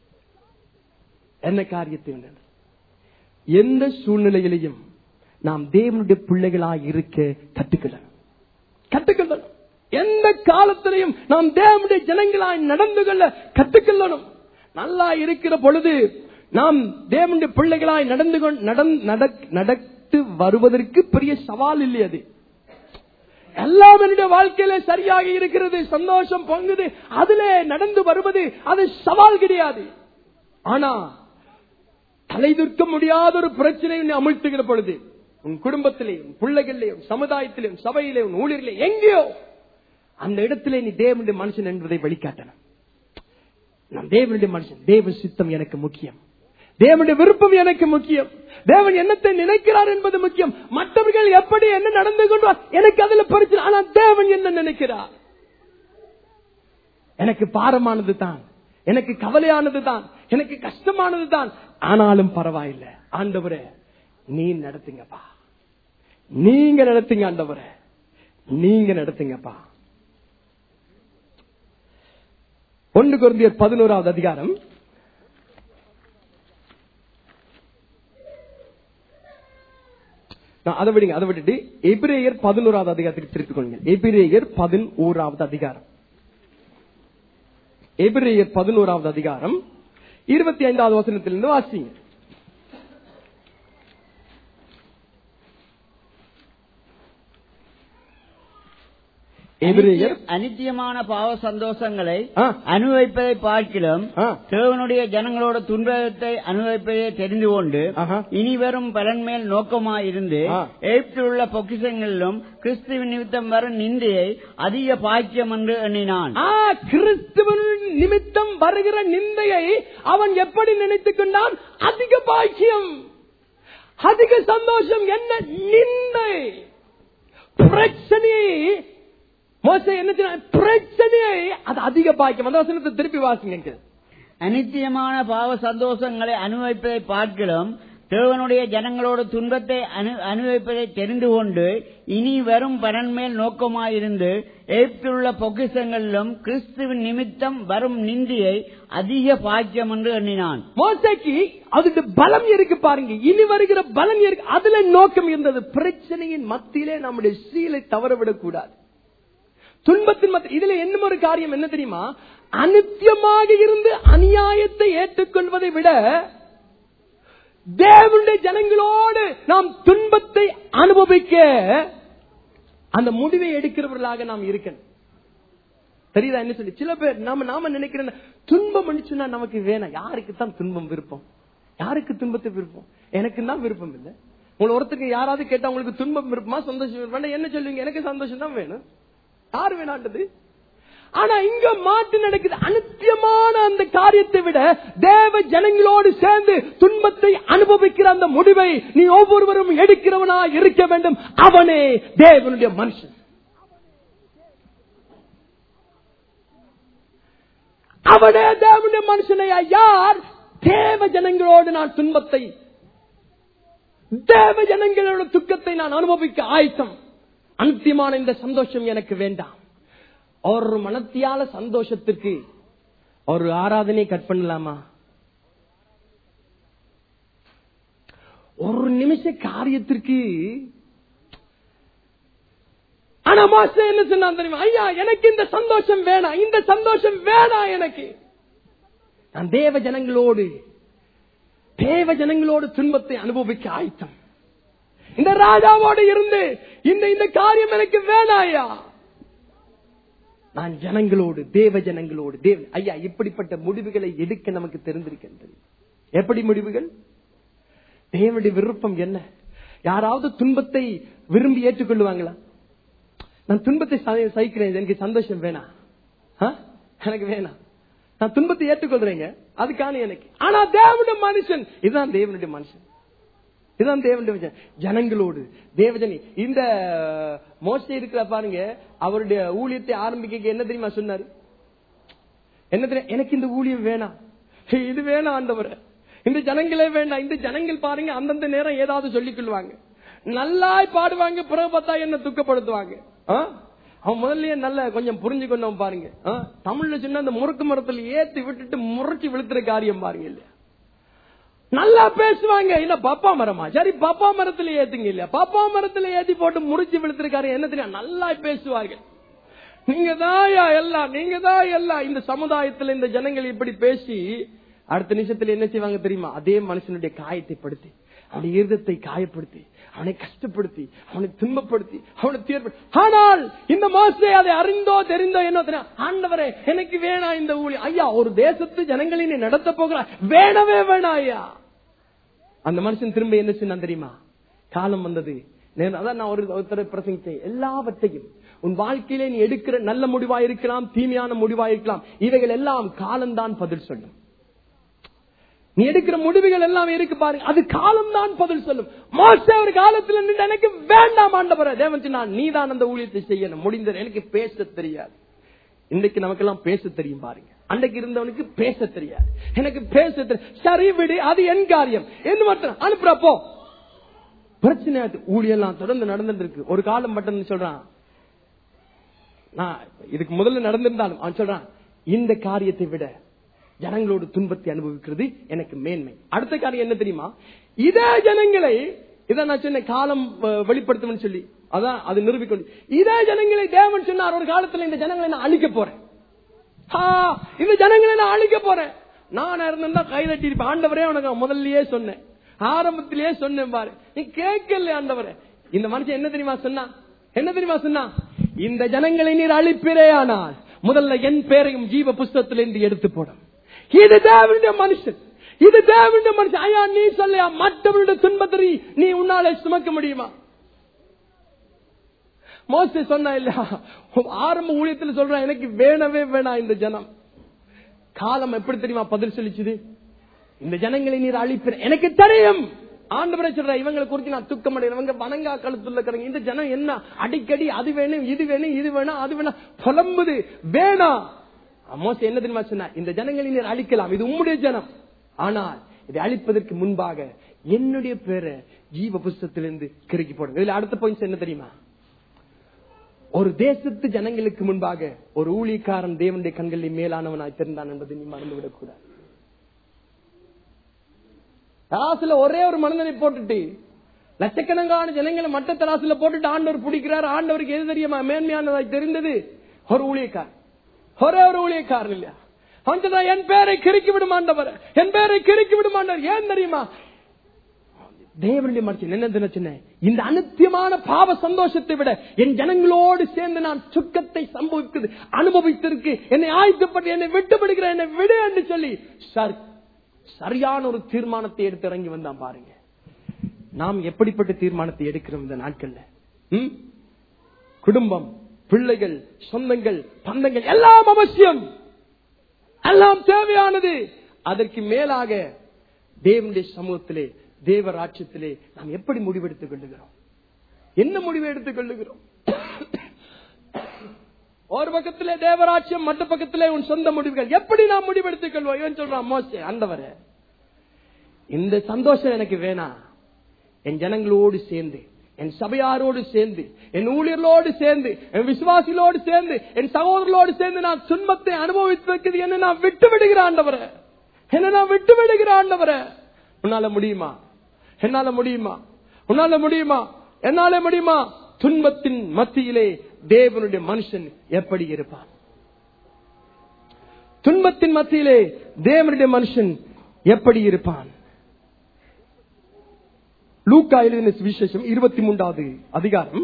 என்ன காரியத்தை நடத்தி- எந்த சூழ்நிலையிலையும் நாம் தேவனுடைய பிள்ளைகளாய் இருக்க கற்றுக்கணும் கற்றுக்கொள்ளணும் எந்த காலத்திலையும் நாம் தேவனுடைய ஜனங்களாய் நடந்து கொள்ள கற்றுக்கொள்ளணும் நல்லா இருக்கிற பொழுது நாம் தேவனுடைய பிள்ளைகளாய் நடந்து கொண்- நடந்- நடக்- நடத்து வருவதற்கு பெரிய சவால் இல்லை அது எல்லாம் என்னுடைய வாழ்க்கையில சரியாக இருக்கிறது சந்தோஷம் பொங்குது அதுல நடந்து வருவது அது சவால் கிடையாது ஆனா தலைதிர்க்க முடியாத ஒரு பிரச்சனை உன்னை அமிழ்த்துகிற பொழுது உன் குடும்பத்திலே உன் பிள்ளைகளிலே உன் சமுதாயத்திலே உன் சபையிலே உன் ஊழியர்களே எங்கேயோ அந்த இடத்திலே நீ தேவனுடைய மனுஷன் என்பதை வெளிக்காட்டணும் நான் தேவனுடைய மனுஷன் தேவ சித்தம் எனக்கு முக்கியம் தேவனுடைய விருப்பம் எனக்கு முக்கியம் தேவன் என்னத்தை நினைக்கிறார் என்பது முக்கியம் மற்றவர்கள் எப்படி என்ன நடந்து கொண்டார் எனக்கு அதுல பிரச்சனை ஆனா தேவன் என்ன நினைக்கிறார் எனக்கு பாரமானது தான் எனக்கு கவலையானது தான் எனக்கு கஷ்டமானது தான் ஆனாலும் பரவாயில்லை ஆண்டவரே நீ நடத்துங்கப்பா நீங்க நடத்துங்க ஆண்டவரே நீங்க நடத்துங்கப்பா ஒன்று குருந்தியர் பதினோராவது அதிகாரம் நான் அதை விடுங்க அதை விட்டுட்டு எபிரேயர் பதினோராவது அதிகாரத்துக்கு திருப்பிக் கொள்ளுங்க எபிரேயர் பதினோராவது அதிகாரம் எபிரேயர் பதினோராவது அதிகாரம் இருபத்தி ஐந்தாவது வசனத்திலிருந்து வாசிங்க எபிரேயர் அனித்தியமான பாவ சந்தோஷங்களை ஆ. அனுபவிப்பதை பார்க்கிலும் ஆ. தேவனுடைய ஜனங்களோட துன்பத்தை அனுபவிப்பதை தெரிந்து கொண்டு ஆஹா. இனி வரும் பலன் மேல் நோக்கமாயிருந்து ஆ. எகிப்திலுள்ள பொக்கிஷங்களிலும் கிறிஸ்துவின் நிமித்தம் வரும் நிந்தையை அதிக பாக்கியம் என்று எண்ணினான் ஆ, கிறிஸ்துவின் நிமித்தம் வருகிற நிந்தையை அவன் எப்படி நினைத்துக் கொண்டான் அதிக பாக்கியம் அதிக சந்தோஷம் என்ன நிந்தை பிரச்சனையை மோச என்ன செய்றான்? பிரச்சனையை அது அதிக பாக்கியம் அந்த வசனத்தை திருப்பி வாசிங்க அனித்தியமான பாவ சந்தோஷங்களை அனுபவிப்பதை பார்க்கிலும் தேவனுடைய ஜனங்களோட துன்பத்தை அனு- அனுபவிப்பதை தெரிந்து கொண்டு இனி வரும் பலன் மேல் நோக்கமாயிருந்து எகிப்திலுள்ள பொக்கிஷங்களிலும் கிறிஸ்துவின் நிமித்தம் வரும் நிந்தியை அதிக பாக்கியம் என்று எண்ணினான் மோசைக்கு அதுக்கு பலம் இருக்கு பாருங்க இனி வருகிற பலம் இருக்கு அதுல நோக்கம் இருந்தது பிரச்சனையின் மத்தியிலே நம்முடைய சீலை தவறவிடக் கூடாது துன்பத்தின் மத்திய இதுல என்ன ஒரு காரியம் என்ன தெரியுமா அனித்தியமாக இருந்து அநியாயத்தை ஏற்றுக்கொள்வதை விட தேவனுடைய ஜனங்களோடு நாம் துன்பத்தை அனுபவிக்க அந்த முடிவை எடுக்கிறவர்களாக நாம் இருக்கணும் தெரியுதா என்ன சொல்லி சில பேர் நாம நாம நினைக்கிறேன் துன்பம் சொன்னா நமக்கு வேணாம் யாருக்கு தான் துன்பம் விருப்பம் யாருக்கு துன்பத்தை விருப்பம் எனக்கு தான் விருப்பம் இல்லை உங்களை ஒருத்தருக்கு யாராவது கேட்டா உங்களுக்கு துன்பம் விருப்பமா சந்தோஷம் விருப்பமா என்ன சொல்லுவீங்க எனக்கு சந்தோஷம் தான் வேணும் யாரு வேணாண்டது ஆனா இங்க மாட்டு நடக்குது அனித்தியமான அந்த காரியத்தை விட தேவ ஜனங்களோடு சேர்ந்து துன்பத்தை அனுபவிக்கிற அந்த முடிவை நீ ஒவ்வொருவரும் எடுக்கிறவனா இருக்க வேண்டும் அவனே தேவனுடைய மனுஷன் அவனே தேவனுடைய மனுஷனையா யார் தேவ ஜனங்களோடு நான் துன்பத்தை தேவ ஜனங்களோட துக்கத்தை நான் அனுபவிக்க ஆயத்தம் அனித்தியமான இந்த சந்தோஷம் எனக்கு வேண்டாம் ஒரு மனத்தியால சந்தோஷத்திற்கு ஒரு ஆராதனை கட் பண்ணலாமா ஒரு நிமிஷ காரியத்திற்கு ஆனா மாஸ்டர் என்ன சொன்னா தெரியுமா ஐயா எனக்கு இந்த சந்தோஷம் வேணாம் இந்த சந்தோஷம் வேணாம் எனக்கு நான் தேவ ஜனங்களோடு தேவ ஜனங்களோடு துன்பத்தை அனுபவிக்க ஆயத்தம் இந்த ராஜாவோடு இருந்து இந்த இந்த காரியம் எனக்கு வேணாயா நான் ஜனங்களோடு தேவ ஜனங்களோடு தேவ ஐயா இப்படிப்பட்ட முடிவுகளை எடுக்க நமக்கு தெரிந்திருக்கின்றது எப்படி முடிவுகள் தேவனுடைய விருப்பம் என்ன யாராவது துன்பத்தை விரும்பி ஏற்றுக்கொள்வாங்களா நான் துன்பத்தை ச- சகிக்கிறேன் எனக்கு சந்தோஷம் வேணாம் ஆ? எனக்கு வேணாம் நான் துன்பத்தை ஏற்றுக்கொள்றேங்க அதுக்கான எனக்கு ஆனா தேவனுடைய மனுஷன் இதுதான் தேவனுடைய மனுஷன் இதுதான் தேவனுடைய மனுஷன். ஜனங்களோடு தேவஜனி இந்த மோசை இருக்கிற பாருங்க அவருடைய ஊழியத்தை ஆரம்பிக்க என்ன தெரியுமா சொன்னாரு என்ன தெரியும் எனக்கு இந்த ஊழியம் வேணாம் இது வேணாம் ஆண்டவரே இந்த ஜனங்களே வேண்டாம் இந்த ஜனங்கள் பாருங்க அந்தந்த நேரம் ஏதாவது சொல்லிக் கொள்வாங்க நல்லாய் பாடுவாங்க பிறகு பார்த்தா என்ன துக்கப்படுத்துவாங்க ஆ? அவன் முதல்லயே நல்ல கொஞ்சம் புரிஞ்சுக்கணும் பாருங்க ஆ, தமிழ்ல சொன்ன அந்த முறுக்கு மரத்துல ஏத்தி விட்டுட்டு முறைச்சு விழுத்துற காரியம் பாருங்க இல்லையா நல்லா பேசுவாங்க இல்ல பப்பா மரமா சரி பப்பா மரத்துல ஏத்துங்க இல்லையா பப்பா மரத்துல ஏத்தி போட்டு முறிச்சு விழுத்திருக்காரு என்ன தெரியும் நல்லா பேசுவார்கள் நீங்க தான் எல்லாம் நீங்க தான் எல்லாம் இந்த சமுதாயத்துல இந்த ஜனங்கள் இப்படி பேசி அடுத்த நிமிஷத்துல என்ன செய்வாங்க தெரியுமா அதே மனுஷனுடைய காயத்தை படுத்தி அவனுடைய இருதத்தை காயப்படுத்தி அவனை கஷ்டப்படுத்தி அவனை துன்பப்படுத்தி அவனை தீர்ப்பு ஆனால் இந்த மோசே அதை அறிந்தோ தெரிந்தோ என்ன தெரியும் ஆண்டவரே எனக்கு வேணாம் இந்த ஊழி ஐயா ஒரு தேசத்து ஜனங்களை நீ நடத்த போகிறா வேணவே வேணாம் ஐயா அந்த மனுஷன் திரும்ப என்ன சொன்னான் தெரியுமா காலம் வந்தது நேரம் அதான் நான் ஒரு ஒருத்தரை பிரசங்கித்தேன் எல்லாவற்றையும் உன் வாழ்க்கையிலே நீ எடுக்கிற நல்ல முடிவா இருக்கலாம் தீமையான முடிவா இருக்கலாம் இவைகள் எல்லாம் காலம்தான் பதில் சொல்லும் நீ எடுக்கிற முடிவுகள் எல்லாம் இருக்கு பாருங்க அது காலம்தான் பதில் சொல்லும் மோசே ஒரு காலத்துல நின்று எனக்கு வேண்டாம் ஆண்டவரே தேவன் சொன்னான் நீதான் அந்த ஊழியத்தை செய்யணும் முடிந்தது எனக்கு பேச தெரியாது இன்னைக்கு நமக்கெல்லாம் பேச தெரியும் பாருங்க அன்னைக்கு இருந்தவனுக்கு பேச தெரியாது எனக்கு பேச தெரியும் சரி விடு அது என் காரியம் என்ன மட்டும் அனுப்புறப்போ பிரச்சனை அது ஊழியெல்லாம் தொடர்ந்து நடந்துட்டு இருக்கு ஒரு காலம் மட்டும் சொல்றான் நான் இதுக்கு முதல்ல நடந்திருந்தாலும் அவன் சொல்றான் இந்த காரியத்தை விட ஜனங்களோடு துன்பத்தை அனுபவிக்கிறது எனக்கு மேன்மை அடுத்த காரியம் என்ன தெரியுமா இதே ஜனங்களை இதான் நான் சொன்ன காலம் அஹ், வெளிப்படுத்தும்னு சொல்லி அதான் அது நிரூபிக்கொண்டு இதே ஜனங்களை தேவன் சொன்னார் ஒரு காலத்துல இந்த ஜனங்களை நான் அழிக்க போறேன் ஆ, இந்த ஜனங்களை நான் அழிக்க போறேன் நான் இருந்திருந்தா கை தட்டி இருப்பேன் ஆண்டவரே உனக்கு நான் முதல்லயே சொன்னேன் ஆரம்பத்திலேயே சொன்னேன் பாரு நீ கேட்கல ஆண்டவரே இந்த மனுஷன் என்ன தெரியுமா சொன்னா என்ன தெரியுமா சொன்னா இந்த ஜனங்களை நீர் அழிப்பிறே ஆனால் முதல்ல என் பேரையும் ஜீவ புஸ்தகத்திலிருந்து எடுத்து போடும் இது தேவனுடைய மனுஷன் இது தேவனுடைய மனுஷன் ஐயா நீ சொல்லையா மற்றவருடைய துன்பத்தை நீ உன்னால சுமக்க முடியுமா மோசே சொன்னா இல்ல ஆரம்ப ஊழியத்துல சொல்றான் எனக்கு வேணவே வேணாம் இந்த ஜனம் காலம் எப்படி தெரியுமா பதில் சொல்லிச்சுது இந்த ஜனங்களை நீர் அழிப்பிற எனக்கு தெரியும் ஆண்டவரே சொல்ற இவங்களை குறித்து நான் துக்கம் அடைகிறேன் இவங்க வணங்கா கழுத்துல இருக்கிறாங்க இந்த ஜனம் என்ன அடிக்கடி அது வேணும் இது வேணும் இது வேணும் அது வேணும் புலம்புது வேணாம் மோச என்ன தெரியுமா சொன்னா இந்த ஜனங்களை நீர் அழிக்கலாம் இது உம்முடைய ஜனம் ஆனால் இதை அழிப்பதற்கு முன்பாக என்னுடைய பேரை ஜீவ புஸ்தத்திலிருந்து கிறுக்கி போடுங்க இதுல அடுத்த பாயிண்ட்ஸ் என்ன தெரியுமா ஒரு தேசத்து ஜனங்களுக்கு முன்பாக ஒரு ஊழியக்காரன் தேவனுடைய கண்களில் மேலானவனாய் தெரிந்தான் என்பதை நீ மறந்துவிடக் கூடாது தராசுல ஒரே ஒரு மனிதனை போட்டுட்டு லட்சக்கணக்கான ஜனங்களை மட்ட தராசுல போட்டுட்டு ஆண்டவர் பிடிக்கிறார் ஆண்டவருக்கு எது தெரியுமா மேன்மையானதாய் தெரிந்தது ஒரு ஊழியக்காரன் ஒரே ஒரு ஊழியக்காரன் இல்லையா அவன் சொன்னான், என் பேரை கிறுக்கி விடுமாண்டவர் என் பேரை கிறுக்கி விடுமாண்டவர் ஏன் தெரியுமா தேவனுடைய மனுஷன் என்ன தினச்சின இந்த அனுத்தியமான பாவ சந்தோஷத்தை விட என் ஜனங்களோடு சேர்ந்து நான் சுக்கத்தை சம்பவிக்கிறது அனுபவித்திருக்கு என்னை ஆயத்தப்பட்டு என்னை விட்டுப்படுகிற என்னை விடு என்று சொல்லி சர்- சரியான ஒரு தீர்மானத்தை எடுத்து இறங்கி வந்தான் பாருங்க நாம் எப்படிப்பட்ட தீர்மானத்தை எடுக்கிறோம் இந்த நாட்கள்ல ம்? குடும்பம் பிள்ளைகள் சொந்தங்கள் பந்தங்கள் எல்லாம் அவசியம் எல்லாம் தேவையானது அதற்கு மேலாக தேவனுடைய சமூகத்திலே தேவ ராட்சியத்திலே நாம் எப்படி முடிவெடுத்துக் கொள்ளுகிறோம் என்ன முடிவு எடுத்துக் கொள்ளுகிறோம் ஒரு பக்கத்திலே தேவராட்சியம் மற்ற பக்கத்திலே உன் சொந்த முடிவுகள் எப்படி நாம் முடிவெடுத்துக் கொள்வோம் இவன் சொல்றான் மோசே அந்தவரே இந்த சந்தோஷம் எனக்கு வேணாம் என் ஜனங்களோடு சேர்ந்து என் சபையாரோடு சேர்ந்து என் ஊழியர்களோடு சேர்ந்து என் விசுவாசிகளோடு சேர்ந்து என் சகோதரர்களோடு சேர்ந்து நான் துன்பத்தை அனுபவித்திருக்கிறது என்ன நான் விட்டு விடுகிற ஆண்டவரே என்ன நான் விட்டு விடுகிற ஆண்டவரே உன்னால முடியுமா என்னால முடியுமா உன்னால முடியுமா என்னால முடியுமா துன்பத்தின் மத்தியிலே தேவனுடைய மனுஷன் எப்படி இருப்பான் துன்பத்தின் மத்தியிலே தேவனுடைய மனுஷன் எப்படி இருப்பான் லூக்கா எழுதின சுவிசேஷம் இருபத்தி மூன்றாவது அதிகாரம்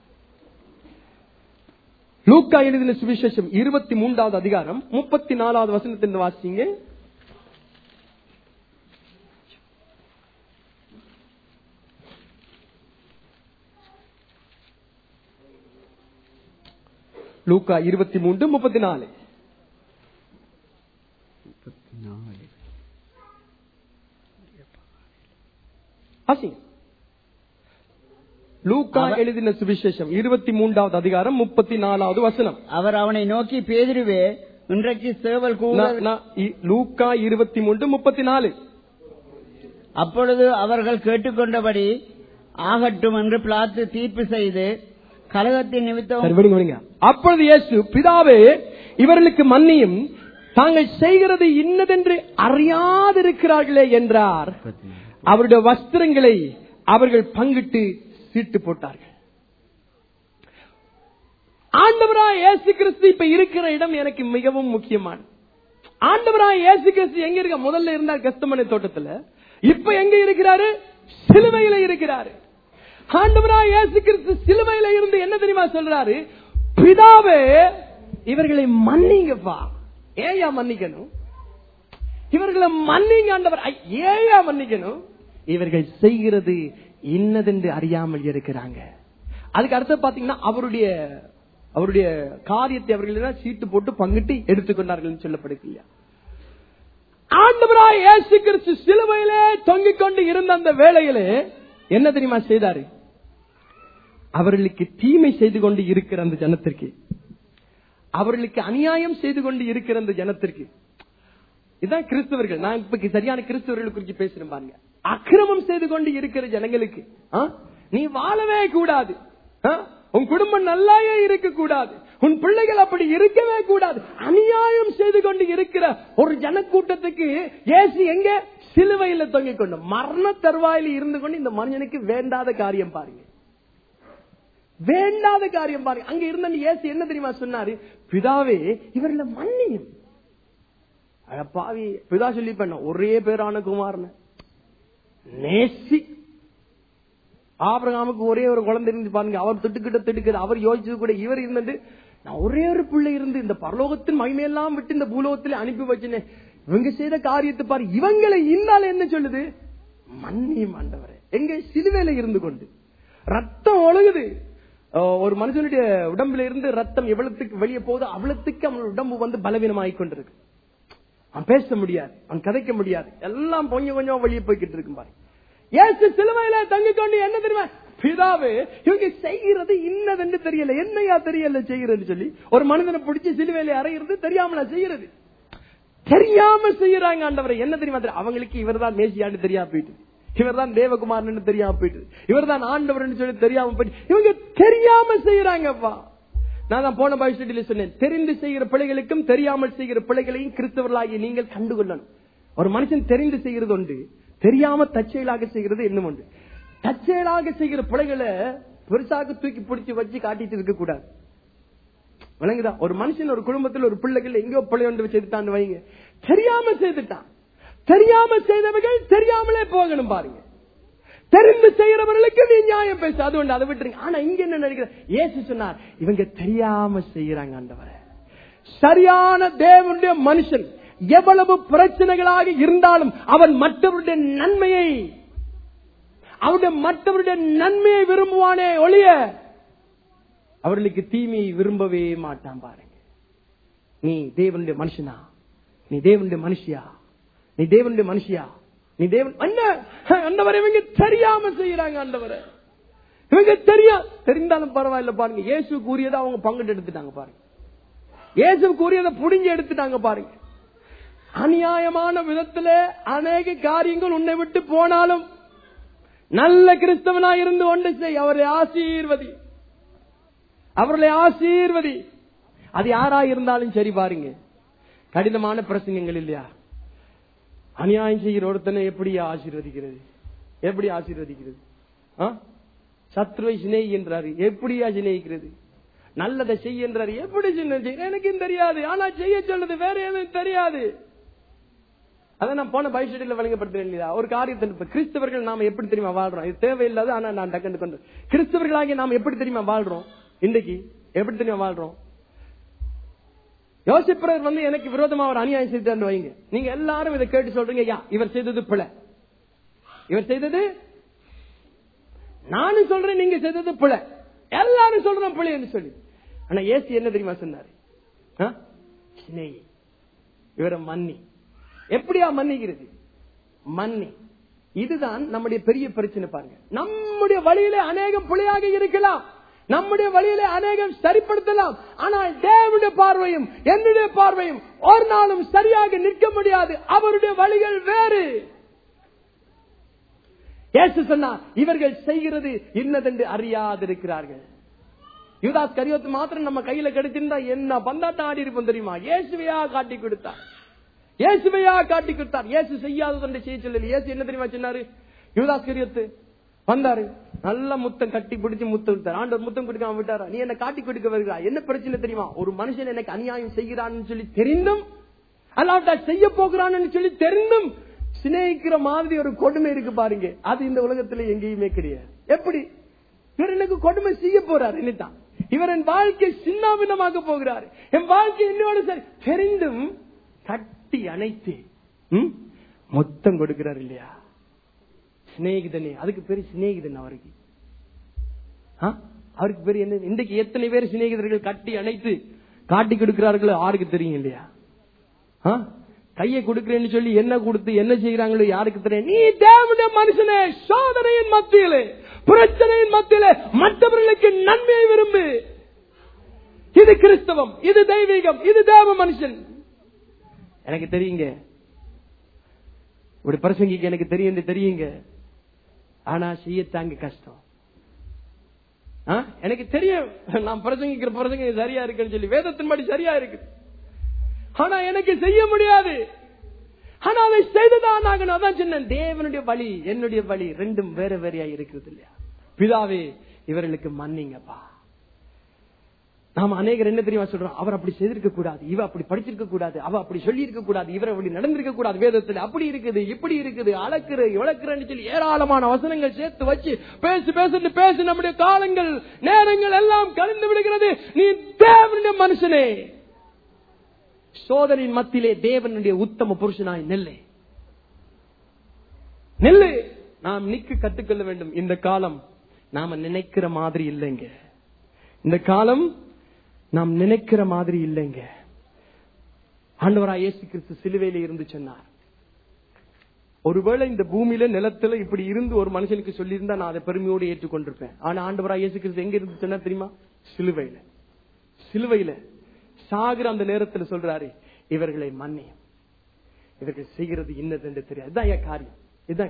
லூக்கா எழுதின சுவிசேஷம் இருபத்தி மூன்றாவது அதிகாரம் முப்பத்தி நாலாவது வசனத்தின் வாசிங்க லூக்கா இருபத்தி மூன்று முப்பத்தி நாலு வாசிங்க. லூக்கா எழுதின சுவிசேஷம் இருபத்தி மூன்றாவது அதிகாரம் முப்பத்தி நாலாவது வசனம் அவர் அவனை நோக்கி பேதிருவே இன்றைக்கு சேவல் கூற நான்- நான் இ- லூக்கா இருபத்தி மூன்று முப்பத்தி நாலு அப்பொழுது அவர்கள் கேட்டுக்கொண்டபடி ஆகட்டும் என்று பிளாத்து தீர்ப்பு செய்து கலகத்தின் நிமித்தம் சரி விடுங்க விடுங்க அப்பொழுது இயேசு பிதாவே இவர்களுக்கு மன்னியும் தாங்கள் செய்கிறது இன்னதென்று அறியாதிருக்கிறார்களே என்றார் அவருடைய வஸ்திரங்களை அவர்கள் பங்கிட்டு சீட்டு போட்டார்கள் ஆண்டவராய் இயேசு கிறிஸ்து இப்ப இருக்கிற இடம் எனக்கு மிகவும் முக்கியமான ஆண்டவராய் இயேசு கிறிஸ்து எங்க இருக்க முதல்ல இருந்தார் கஸ்தமனை தோட்டத்துல இப்ப எங்க இருக்கிறாரு சிலுவையில இருக்கிறாரு ஆண்டவராய் இயேசு கிறிஸ்து சிலுவையில இருந்து என்ன தெரியுமா சொல்றாரு பிதாவே இவர்களை மன்னிங்கப்பா ஏயா மன்னிக்கணும் இவர்களை மன்னிங்க ஆண்டவர் ஐ, ஏயா மன்னிக்கணும் இவர்கள் செய்கிறது இன்னதென்று அறியாமல் இருக்கிறாங்க அதுக்கு அடுத்து பாத்தீங்கன்னா அவருடைய அவருடைய காரியத்தை அவர்கள் எல்லாம் சீட்டு போட்டு பங்கிட்டு எடுத்துக்கொண்டார்கள் சொல்லப்படுது இல்லையா ஆண்டவராய் இயேசு கிறிஸ்து சிலுவையிலே தொங்கிக் கொண்டு இருந்த அந்த வேளையிலே என்ன தெரியுமா செய்தாரு அவர்களுக்கு தீமை செய்து கொண்டு இருக்கிற அந்த ஜனத்திற்கு அவர்களுக்கு அநியாயம் செய்து கொண்டு இருக்கிற அந்த ஜனத்திற்கு இதான் கிறிஸ்தவர்கள் நான் இப்ப சரியான கிறிஸ்தவர்கள் குறித்து பேசுறேன் பாருங்க அக்கிரமம் செய்து கொண்டு இருக்கிற ஜனங்களுக்கு ஆ? நீ வாழவே கூடாது ஆ? உன் குடும்பம் நல்லாயே இருக்க கூடாது உன் பிள்ளைகள் அப்படி இருக்கவே கூடாது அநியாயம் செய்து கொண்டு இருக்கிற ஒரு ஜனக்கூட்டத்துக்கு இயேசு எங்க சிலுவையில தொங்கிக் கொண்டு மரண தருவாயில இருந்து கொண்டு இந்த மனிதனுக்கு வேண்டாத காரியம் பாருங்க வேண்டாத காரியம் பாருங்க அங்க இருந்த இயேசு என்ன தெரியுமா சொன்னாரு பிதாவே இவர்களை மன்னியும் அட பாவி பிதா சொல்லி பண்ண ஒரே பேரான குமாரன் நேசி ஆபிரகாமுக்கு ஒரே ஒரு குழந்தை இருந்து பாருங்க அவர் திட்டுக்கிட்ட திட்டுக்குது அவர் யோசிச்சது கூட இவர் இருந்துட்டு நான் ஒரே ஒரு பிள்ளை இருந்து இந்த பரலோகத்தின் மகிமையெல்லாம் விட்டு இந்த பூலோகத்தில் அனுப்பி வச்சினேன் இவங்க செய்த காரியத்தை பாரு இவங்களை இந்தால என்ன சொல்லுது மன்னியும் ஆண்டவரே எங்க சிலுவையில இருந்து கொண்டு ரத்தம் ஒழுகுது அஹ் ஒரு மனுஷனுடைய உடம்புல இருந்து ரத்தம் எவ்வளவுக்கு வெளியே போகுது அவ்வளவுக்கு அவன் உடம்பு வந்து பலவீனமாகிக் கொண்டிருக்கு அவன் பேச முடியாது அவன் கதைக்க முடியாது எல்லாம் கொஞ்சம் கொஞ்சம் வெளியே போய்கிட்டு இருக்கும் பாரு ஏசு சிலுவையில தங்கிக் கொண்டு என்ன தெரியுமா பிதாவே இவங்க செய்கிறது இன்னதென்று தெரியல என்னையா தெரியல செய்யறது சொல்லி ஒரு மனிதனை பிடிச்சி சிலுவையில அறையிறது தெரியாமலா செய்யறது தெரியாம செய்யறாங்க ஆண்டவரை என்ன தெரியுமா தெரியும்? அவங்களுக்கு இவர்தான் மேசியான்னு தெரியாம போயிட்டு இவர்தான் தேவகுமாரன் தெரியாம போயிட்டு இவர்தான் ஆண்டவர்னு சொல்லி தெரியாம போயிட்டு இவங்க தெரியாம செய்யறாங்கப்பா நான் தான் போன பைஸ்டில சொன்னேன் தெரிந்து செய்கிற பிள்ளைகளுக்கும் தெரியாமல் செய்கிற பிள்ளைகளையும் கிறிஸ்தவர்களாகிய நீங்கள் கண்டுகொள்ளணும் ஒரு மனுஷன் தெரிந்து செய்கிறது உண்டு தெரியாம தற்செயலாக செய்கிறது இன்னும் உண்டு தற்செயலாக செய்கிற பிள்ளைகளை பெருசாக தூக்கி பிடிச்சு வச்சு காட்டிட்டு இருக்க கூடாது விளங்குதா ஒரு மனுஷன் ஒரு குடும்பத்தில் ஒரு பிள்ளைகள் எங்கேயோ பிள்ளை ஒன்று செய்துட்டான்னு வைங்க தெரியாம செய்துட்டான் தெரியாம செய்தவர்கள் தெரியாமலே போகணும் பாருங்க தெரிந்து செய்யறவர்களுக்கு நீ நியாயம் பேச அது ஒன்று அதை விட்டுருங்க ஆனா இங்க என்ன நினைக்கிற இயேசு சொன்னார் இவங்க தெரியாம செய்யறாங்க ஆண்டவரை சரியான தேவனுடைய மனுஷன் எவ்வளவு பிரச்சனைகளாக இருந்தாலும் அவன் மற்றவருடைய நன்மையை அவருடைய மற்றவருடைய நன்மையை விரும்புவானே ஒழிய அவர்களுக்கு தீமையை விரும்பவே மாட்டான் பாருங்க நீ தேவனுடைய மனுஷனா நீ தேவனுடைய மனுஷியா நீ தேவனுடைய மனுஷியா நீ தேவன் என்ன அண்டவரை இவங்க தெரியாம செய்யறாங்க ஆண்டவரை இவங்க தெரியா தெரிந்தாலும் பரவாயில்ல பாருங்க இயேசு கூறியதை அவங்க பங்கிட்டு எடுத்துட்டாங்க பாருங்க இயேசு கூறியதை புடிஞ்சு எடுத்துட்டாங்க பாருங்க அநியாயமான விதத்துல அநேக காரியங்கள் உன்னை விட்டு போனாலும் நல்ல கிறிஸ்தவனா இருந்து ஒன்று செய் அவரை ஆசீர்வதி அவர்களை ஆசீர்வதி அது யாரா இருந்தாலும் சரி பாருங்க கடினமான பிரசங்கங்கள் இல்லையா அநியாயம் செய்கிற ஒருத்தனை எப்படி ஆசீர்வதிக்கிறது எப்படி ஆசீர்வதிக்கிறது ஆ? சத்ருவை சிநேகி என்றாரு எப்படியா சிநேகிக்கிறது நல்லதை செய்ய என்றாரு எப்படி சின்ன எனக்கும் தெரியாது ஆனா செய்ய சொன்னது வேற எதுவும் தெரியாது அதை நான் போன பைசடியில் வழங்கப்படுத்துறேன் இல்லையா ஒரு காரியத்தை இப்ப கிறிஸ்தவர்கள் நாம எப்படி தெரியுமா வாழ்றோம் இது தேவையில்லாத ஆனா நான் டக்குன்னு கொண்டு கிறிஸ்தவர்களாகிய நாம எப்படி தெரியுமா வாழ்றோம் இன்னைக்கு எப்படி தெரியுமா வாழ்றோம் யோசிப்பவர் வந்து எனக்கு விரோதமா ஒரு அநியாயம் செய்தான்னு வைங்க நீங்க எல்லாரும் இதை கேட்டு சொல்றீங்க யா இவர் செய்தது பிழை இவர் செய்தது நானும் சொல்றேன் நீங்க செய்தது பிழை எல்லாரும் சொல்றோம் பிழைன்னு சொல்லி ஆனா ஏசி என்ன தெரியுமா சொன்னாரு ஆ? சிநேகி இவரை மன்னி எப்படியா மன்னிக்கிறது மன்னி இதுதான் நம்முடைய பெரிய பிரச்சனை பாருங்க நம்முடைய வழியிலே அநேகம் பிழையாக இருக்கலாம் நம்முடைய வழியிலே அநேகம் சரிப்படுத்தலாம் ஆனால் தேவனுடைய பார்வையும் என்னுடைய பார்வையும் ஒரு நாளும் சரியாக நிற்க முடியாது அவருடைய வழிகள் வேறு இயேசு சொன்னார் இவர்கள் செய்கிறது இன்னதென்று அறியாதிருக்கிறார்கள் யுவதாஸ் கரியோத்து மாத்திரம் நம்ம கையில கிடைச்சிருந்தா என்ன பந்தாட்டம் ஆடி இருப்போம் தெரியுமா இயேசுவையா காட்டி கொடுத்தார் இயேசுவையா காட்டி கொடுத்தார் இயேசு செய்யாததை செய்ய சொல்லல இயேசு என்ன தெரியுமா சொன்னாரு யுவதாஸ் கரியோத்து வந்தாரு நல்ல முத்தம் கட்டி பிடிச்சு முத்தம் கொடுத்தாரு ஆண்டவர் முத்தம் கொடுக்காம விட்டாரா நீ என்ன காட்டி கொடுக்க வருகிறா என்ன பிரச்சனை தெரியுமா ஒரு மனுஷன் எனக்கு அநியாயம் செய்கிறான்னு சொல்லி தெரிந்தும் அல்லாட்டா செய்ய போகிறான்னு சொல்லி தெரிந்தும் சிநேகிக்கிற மாதிரி ஒரு கொடுமை இருக்கு பாருங்க அது இந்த உலகத்துல எங்கேயுமே கிடையாது எப்படி இவர் எனக்கு கொடுமை செய்ய போறார் என்னதான் இவர் என் வாழ்க்கை சின்னாபின்னமாக்க போகிறார் என் வாழ்க்கை என்னோட சரி தெரிந்தும் கட்டி அணைத்து ம், மொத்தம் கொடுக்கிறார் இல்லையா சிநேகிதனே அதுக்கு பேரு சிநேகிதன் அவருக்கு ஆ? அவருக்கு பேரு என்ன இன்றைக்கு எத்தனை பேர் சிநேகிதர்கள் கட்டி அணைத்து காட்டி கொடுக்கிறார்களோ யாருக்கு தெரியும் இல்லையா ஆ? கையை கொடுக்கிறேன்னு சொல்லி என்ன கொடுத்து என்ன செய்யறாங்களோ யாருக்கு தெரியும் நீ தேவனுடைய மனுஷனே சோதனையின் மத்தியிலே பிரச்சனையின் மத்தியிலே மற்றவர்களுக்கு நன்மையை விரும்பு இது கிறிஸ்தவம் இது தெய்வீகம் இது தேவ மனுஷன் எனக்கு தெரியுங்க இப்படி பிரசங்கிக்க எனக்கு தெரியும் தெரியுங்க ஆனா செய்யத்தாங்க கஷ்டம் ஆ? எனக்கு தெரியும் நான் பிரசங்கிக்கிற பிரசங்க சரியா இருக்குன்னு சொல்லி வேதத்தின்படி சரியா இருக்கு ஆனா எனக்கு செய்ய முடியாது ஆனா அதை செய்துதான் ஆகணும் அதான் சொன்னேன் தேவனுடைய வழி என்னுடைய வழி ரெண்டும் வேற வேறையா இருக்கிறது இல்லையா பிதாவே இவர்களுக்கு மன்னிங்கப்பா நாம அநேகர் என்ன தெரியுமா சொல்றோம் அவர் அப்படி செய்திருக்க கூடாது இவ அப்படி படிச்சிருக்க கூடாது அவ அப்படி சொல்லி இருக்க கூடாது இவர் அப்படி நடந்திருக்க கூடாது வேதத்துல அப்படி இருக்குது இப்படி இருக்குது அளக்குற இழக்குறன்னு சொல்லி ஏராளமான வசனங்கள் சேர்த்து வச்சு பேசு பேசுன்னு பேசு நம்முடைய காலங்கள் நேரங்கள் எல்லாம் கலந்து விடுகிறது நீ தேவனுடைய மனுஷனே சோதனையின் மத்தியிலே தேவனுடைய உத்தம புருஷனாய் நெல்லை நெல்லு நாம் நிக்க கத்துக்கொள்ள வேண்டும் இந்த காலம் நாம நினைக்கிற மாதிரி இல்லைங்க இந்த காலம் நாம் நினைக்கிற மாதிரி இல்லைங்க ஆண்டவரா இயேசு கிறிஸ்து சிலுவையில இருந்து சொன்னார் ஒருவேளை இந்த பூமியில நிலத்துல இப்படி இருந்து ஒரு மனுஷனுக்கு சொல்லியிருந்தா நான் அதை பெருமையோடு ஏற்றுக்கொண்டிருப்பேன் ஆனா ஆண்டவரா இயேசு கிறிஸ்து எங்க இருந்து சொன்னா தெரியுமா சிலுவையில சிலுவையில சாகிற அந்த நேரத்துல சொல்றாரு இவர்களை மன்னி இவர்கள் செய்கிறது இன்னது என்று தெரியாது இதுதான் என் காரியம் இதுதான்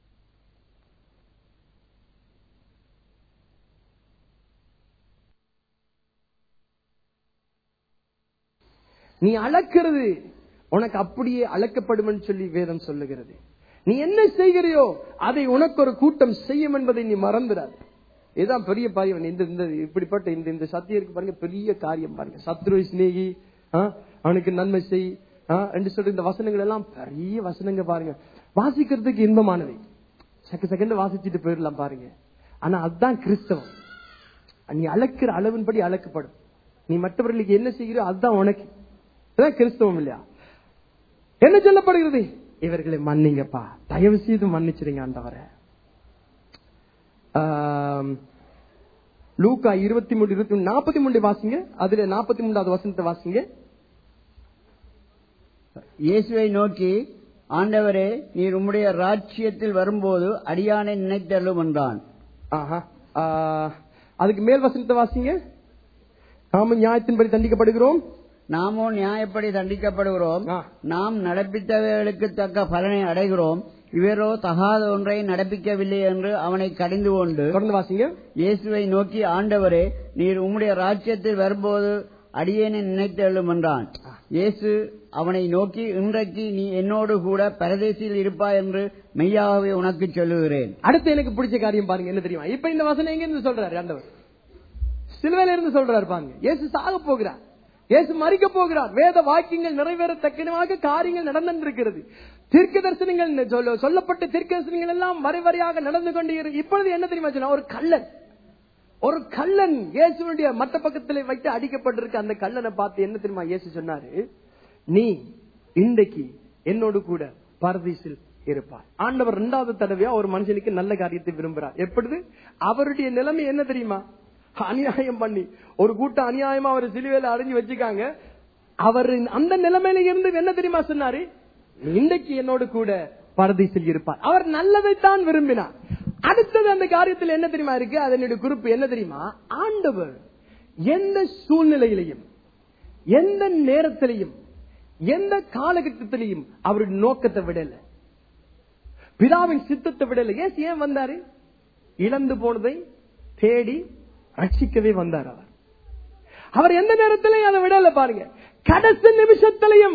நீ அளக்கிறது உனக்கு அப்படியே அளக்கப்படும் சொல்லி வேதம் சொல்லுகிறது நீ என்ன செய்கிறையோ அதை உனக்கு ஒரு கூட்டம் செய்யும் என்பதை நீ மறந்துடாது இதுதான் பெரிய பாரியம் இந்த இந்த இப்படிப்பட்ட இந்த இந்த சத்தியம் இருக்கு பாருங்க பெரிய காரியம் பாருங்க சத்ரு சிநேகி ஆ, அவனுக்கு நன்மை செய் ஆ, என்று சொல்ற இந்த வசனங்கள் எல்லாம் பெரிய வசனங்க பாருங்க வாசிக்கிறதுக்கு இன்பமானவை செகண்ட் செகண்ட் வாசிச்சுட்டு போயிடலாம் பாருங்க ஆனா அதுதான் கிறிஸ்தவம் நீ அளக்கிற அளவின்படி அளக்கப்படும் நீ மற்றவர்களுக்கு என்ன செய்கிறோ அதுதான் உனக்கு அதான் கிறிஸ்தவம் இல்லையா என்ன சொல்லப்படுகிறது இவர்களை மன்னிங்கப்பா தயவு செய்து மன்னிச்சிருங்க ஆண்டவரை ஆம், லூக்கா இருபத்தி மூணு இருபத்தி மூணு நாற்பத்தி மூணு வாசிங்க அதுல நாற்பத்தி மூன்றாவது வசனத்தை வாசிங்க இயேசுவை நோக்கி ஆண்டவரே நீர் உம்முடைய ராஜ்யத்தில் வரும்போது அடியானை நினைத்தள்ளும் என்றான் ஆஹா. ஆ, அதுக்கு மேல் வசனத்தை வாசிங்க நாம நியாயத்தின்படி தண்டிக்கப்படுகிறோம் நாமோ நியாயப்படி தண்டிக்கப்படுகிறோம் ஆ. நாம் நடப்பித்தவைகளுக்கு தக்க பலனை அடைகிறோம் இவரோ தகாத ஒன்றை நடப்பிக்கவில்லை என்று அவனை கடிந்து கொண்டு தொடர்ந்து வாசிங்க இயேசுவை நோக்கி ஆண்டவரே நீர் உம்முடைய ராஜ்யத்தில் வரும்போது அடியேனை நினைத்தள்ளும் என்றான் இயேசு அவனை நோக்கி இன்றைக்கு நீ என்னோடு கூட பரதேசியில் இருப்பாய் என்று மெய்யாகவே உனக்கு சொல்லுகிறேன் அடுத்து எனக்கு பிடிச்ச காரியம் பாருங்க என்ன தெரியுமா இப்ப இந்த வசனம் எங்க இருந்து சொல்றாரு ஆண்டவர் சிலுவையில இருந்து சொல்றாரு பாருங்க இயேசு சாக போகிறார் இயேசு மறிக்க போகிறார் வேத வாக்கியங்கள் நிறைவேறத்தக்கனமாக காரியங்கள் நடந்திருக்கிறது தீர்க்க தரிசனங்கள் சொல்ல- சொல்லப்பட்ட தீர்க்க தரிசனங்கள் எல்லாம் வரை வரையாக நடந்து கொண்டு இரு- இப்பொழுது என்ன தெரியுமா சொன்னா ஒரு கள்ளன் ஒரு கள்ளன் இயேசுடைய மத்த பக்கத்துல வைத்து அடிக்கப்பட்டிருக்க அந்த கள்ளனை பார்த்து என்ன தெரியுமா இயேசு சொன்னாரு நீ இன்றைக்கு என்னோடு கூட பரதீசில் இருப்பார் ஆண்டவர் இரண்டாவது தடவையா ஒரு மனுஷனுக்கு நல்ல காரியத்தை விரும்புறார் எப்படி அவருடைய நிலைமை என்ன தெரியுமா அநியாயம் பண்ணி ஒரு கூட்டம் அநியாயமா அவர் சிலுவையில அடைஞ்சு வச்சுக்காங்க அவர் அந்த நிலைமையில இருந்து என்ன தெரியுமா சொன்னாரு இன்றைக்கு என்னோடு கூட பரதீசில் இருப்பார் அவர் நல்லதைத்தான் விரும்பினார் அடுத்தது அந்த காரியத்தில் என்ன தெரியுமா இருக்கு அதனுடைய குறிப்பு என்ன தெரியுமா ஆண்டவர் எந்த சூழ்நிலையிலையும் எந்த நேரத்திலையும் எந்த காலகட்டத்திலையும் அவருடைய நோக்கத்தை விடல பிதாவின் சித்தத்தை விடல ஏசு ஏன் வந்தாரு இழந்து போனதை தேடி ரட்சிக்கவே வந்தார் அவர் அவர் எந்த நேரத்திலையும் அதை விடல பாருங்க கடைசி நிமிஷத்திலையும்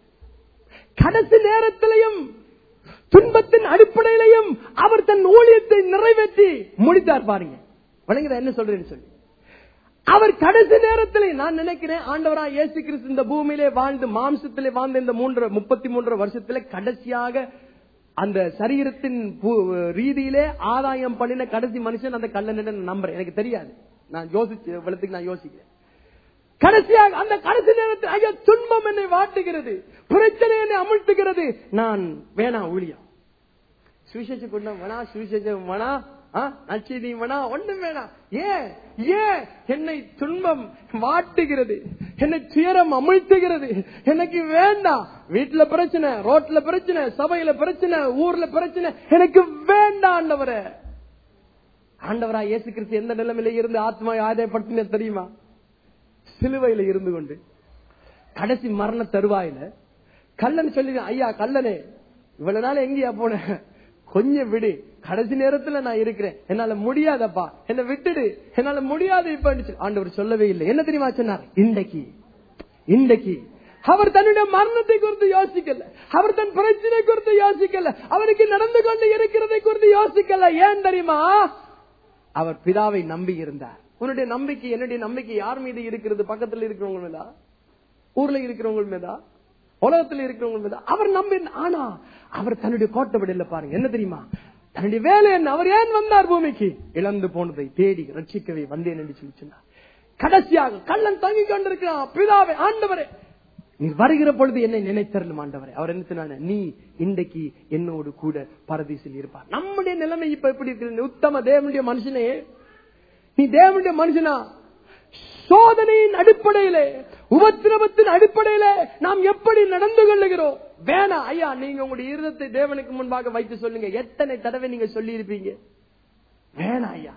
கடைசி நேரத்திலையும் துன்பத்தின் அடிப்படையிலையும் அவர் தன் ஊழியத்தை நிறைவேற்றி முடித்தார் பாருங்க வணங்குதா என்ன சொல்றேன்னு சொல்லி அவர் கடைசி நேரத்திலே நான் நினைக்கிறேன் ஆண்டவரா இயேசு கிறிஸ்து இந்த பூமியிலே வாழ்ந்து மாம்சத்திலே வாழ்ந்த இந்த மூன்று முப்பத்தி மூன்று வருஷத்திலே கடைசியாக அந்த சரீரத்தின் பு- ரீதியிலே ஆதாயம் பண்ணின கடைசி மனுஷன் அந்த கல்லன் நம்புறேன் எனக்கு தெரியாது நான் யோசிச்சு இவ்வளவுக்கு நான் யோசிக்கிறேன் கடைசியாக அந்த கடைசி நேரத்தில் ஐயா துன்பம் என்னை வாட்டுகிறது பிரச்சனை என்னை அமிழ்த்துகிறது நான் வேணாம் ஊழியம் சுவிசேஷம் கொண்ட வேணா சுவிசேஷம் வேணா ஆ, நற்செய்தி வேணா ஒண்ணும் வேணாம் ஏன் ஏன் என்னை துன்பம் வாட்டுகிறது என்னை துயரம் அமிழ்த்துகிறது எனக்கு வேண்டாம் வீட்டுல பிரச்சனை ரோட்ல பிரச்சனை சபையில பிரச்சனை ஊர்ல பிரச்சனை எனக்கு வேண்டாம் ஆண்டவரே ஆண்டவரா இயேசு கிறிஸ்து எந்த நிலைமையில இருந்து ஆத்மா ஆதாயப்படுத்தின தெரியுமா சிலுவையில இருந்து கொண்டு கடைசி மரண தருவாயில கல்லன் சொல்லி ஐயா கல்லனே இவ்வளவு நாள் எங்கேயா போன கொஞ்சம் விடு கடைசி நேரத்துல நான் இருக்கிறேன் என்னால முடியாதப்பா என்ன விட்டுடு என்னால முடியாது இப்ப ஆண்டவர் சொல்லவே இல்லை என்ன தெரியுமா சொன்னார் இன்றைக்கு இன்றைக்கு அவர் தன்னுடைய மரணத்தை குறித்து யோசிக்கல அவர் தன் பிரச்சனை குறித்து யோசிக்கல அவருக்கு நடந்து கொண்டு இருக்கிறதை குறித்து யோசிக்கல ஏன் தெரியுமா அவர் பிதாவை நம்பி இருந்தார் உன்னுடைய நம்பிக்கை என்னுடைய நம்பிக்கை யார் மீது இருக்கிறது பக்கத்துல இருக்கிறவங்க மீதா ஊர்ல இருக்கிறவங்க மீதா உலகத்துல இருக்கிறவங்க மீதா அவர் நம்பி ஆனா அவர் தன்னுடைய கோட்டை விடல பாருங்க என்ன தெரியுமா தன்னுடைய வேலை என்ன அவர் ஏன் வந்தார் பூமிக்கு இழந்து போனதை தேடி ரட்சிக்கவே வந்தேன் என்று சொல்லி சொன்னார் கடைசியாக கள்ளன் தங்கிக் கொண்டிருக்கிறான் பிதாவை ஆண்டவரே நீ வருகிற பொழுது என்னை நினைத்தரலும் ஆண்டவரே அவர் என்ன சொன்னாங்க நீ இன்றைக்கு என்னோடு கூட பரதீசில் இருப்பார் நம்முடைய நிலைமை இப்ப எப்படி இருக்கிறது உத்தம தேவனுடைய மனுஷனே நீ தேவனுடைய மனுஷனா சோதனையின் அடிப்படையிலே உபத்திரவத்தின் அடிப்படையிலே நாம் எப்படி நடந்து கொள்ளுகிறோம் வேணாம் ஐயா நீங்க உங்களுடைய இருதத்தை தேவனுக்கு முன்பாக வைத்து சொல்லுங்க எத்தனை தடவை நீங்க சொல்லி இருப்பீங்க வேணாம் ஐயா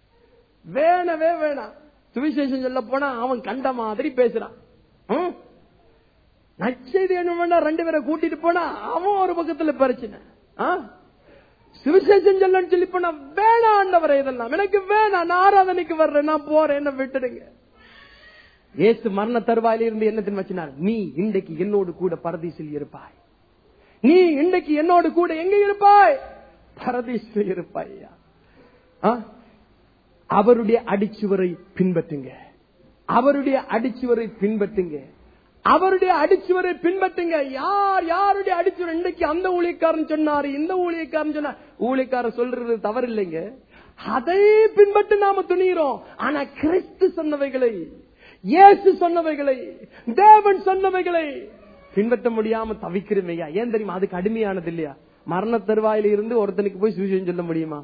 வேணவே வேணாம் சுவிசேஷம் சொல்ல போனா அவன் கண்ட மாதிரி பேசுறான் ம்? நற்செய்தி என்ன பண்ணா ரெண்டு பேரை கூட்டிட்டு போனா அவன் ஒரு பக்கத்துல பிரச்சனை ஆ? சுவிசேஷம் சொல்லன்னு சொல்லி போனா வேணாம் ஆண்டவரே இதெல்லாம் எனக்கு வேணாம் நான் ஆராதனைக்கு வர்றேன் நான் போறேன் என்ன விட்டுடுங்க இயேசு மரண தருவாயில இருந்து என்ன வச்சினார் நீ இன்றைக்கு என்னோடு கூட பரதீசில் இருப்பாய் நீ இன்றைக்கு என்னோடு கூட எங்க இருப்பாய் பரதீசில் இருப்பாய் ஐயா. ஆ? அவருடைய அடிச்சுவரை பின்பற்றுங்க அவருடைய அடிச்சுவரை பின்பற்றுங்க அவருடைய அடிச்சுவரை பின்பற்றுங்க யார் யாருடைய அடிச்சுவர் இன்றைக்கு அந்த ஊழியக்காரன் சொன்னாரு இந்த ஊழியக்காரன் சொன்னார் ஊழியக்காரன் சொல்றது தவறு இல்லைங்க அதை பின்பற்றி நாம துணிகிறோம் ஆனா கிறிஸ்து சொன்னவைகளை இயேசு சொன்னவைகளை தேவன் சொன்னவைகளை பின்பற்ற முடியாம தவிக்கிறோம் ஐயா ஏன் தெரியுமா அது கடுமையானது இல்லையா மரண தருவாயில இருந்து ஒருத்தனுக்கு போய் சுவிசேஷம் சொல்ல முடியுமா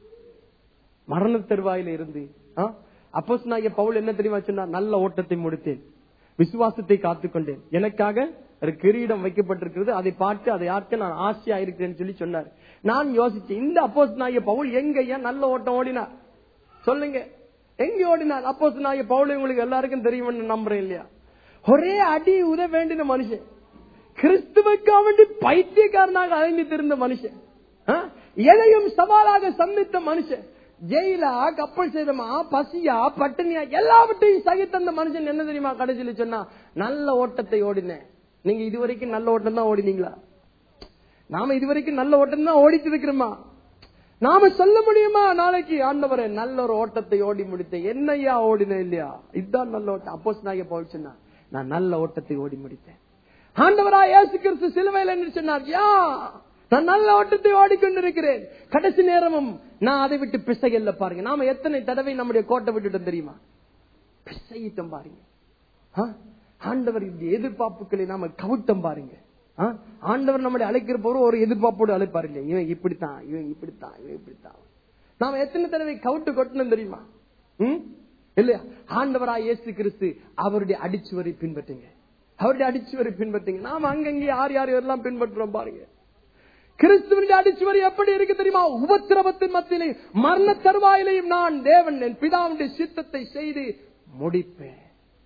மரண தருவாயில இருந்து அப்போஸ் பவுல் என்ன தெரியுமா சொன்னார் நல்ல ஓட்டத்தை முடித்தேன் விசுவாசத்தை காத்துக்கொண்டேன் எனக்காக ஒரு கிரீடம் வைக்கப்பட்டிருக்கிறது அதை பார்த்து அதை யார்க்க நான் ஆசையா இருக்கிறேன்னு சொல்லி சொன்னார் நான் யோசிச்சேன் இந்த அப்போஸ் நாய பவுல் எங்க ஐயா நல்ல ஓட்டம் ஓடினார் சொல்லுங்க எங்க ஓடினார் அப்போஸ் நாய பவுல் உங்களுக்கு எல்லாருக்கும் தெரியும்னு நம்புறேன் இல்லையா ஒரே அடி உத வேண்டின மனுஷன் கிறிஸ்துவுக்கு வேண்டி பைத்தியக்காரனாக அலைந்திருந்த மனுஷன் ஆ? எதையும் சவாலாக சந்தித்த மனுஷன் ஜெயிலா கப்பல் சேதமா பசியா பட்டினியா எல்லாவற்றையும் சகித்த அந்த மனுஷன் என்ன தெரியுமா கடைசியில சொன்னா நல்ல ஓட்டத்தை ஓடினேன் நீங்க இதுவரைக்கும் நல்ல ஓட்டம் தான் ஓடினீங்களா நாம இதுவரைக்கும் நல்ல ஓட்டம் தான் ஓடிட்டு இருக்கிறோமா நாம சொல்ல முடியுமா நாளைக்கு ஆண்டவரே நல்ல ஒரு ஓட்டத்தை ஓடி முடித்தேன் என்னையா ஓடினேன் இல்லையா இதுதான் நல்ல ஓட்டம் அப்போஸ் நான் போச்சுன்னா நான் நல்ல ஓட்டத்தை ஓடி முடித்தேன் ஆண்டவரா இயேசு கிறிஸ்து சிலுவையில் என்று சொன்னார் யா நான் நல்ல ஓட்டத்தை ஓடிக்கொண்டிருக்கிறேன் கடைசி நேரமும் நான் அதை விட்டு பிசையல்ல பாருங்க நாம எத்தனை தடவை நம்முடைய கோட்டை விட்டுட்டோம் தெரியுமா பிசையிட்டோம் பாருங்க ஆ? ஆண்டவர் இந்த எதிர்பார்ப்புகளை நாம கவுட்டம் பாருங்க ஆ? ஆண்டவர் நம்முடைய அழைக்கிற போற ஒரு எதிர்பார்ப்போடு அழைப்பாரு இல்லையா இவன் இப்படித்தான் இவன் இப்படித்தான் இவன் இப்படித்தான் நாம எத்தனை தடவை கவுட்டு கொட்டணும் தெரியுமா ம்? இல்லையா ஆண்டவரா இயேசு கிறிஸ்து அவருடைய அடிச்சுவரை பின்பற்றுங்க அவருடைய அடிச்சுவரை பின்பற்றுங்க நாம அங்கங்கே யார் யார் எல்லாம் பின்பற்றுறோம் பாருங்க கிறிஸ்துவனுடைய அடிச்சுவரை எப்படி இருக்கு தெரியுமா உபத்திரவத்தின் மத்தியிலே மரண தருவாயிலையும் நான் தேவன் என் பிதாவுடைய சித்தத்தை செய்து முடிப்பேன்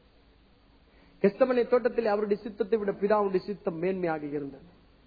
கெஸ்தமனை தோட்டத்தில் அவருடைய சித்தத்தை விட பிதாவுடைய சித்தம் மேன்மையாக இருந்தது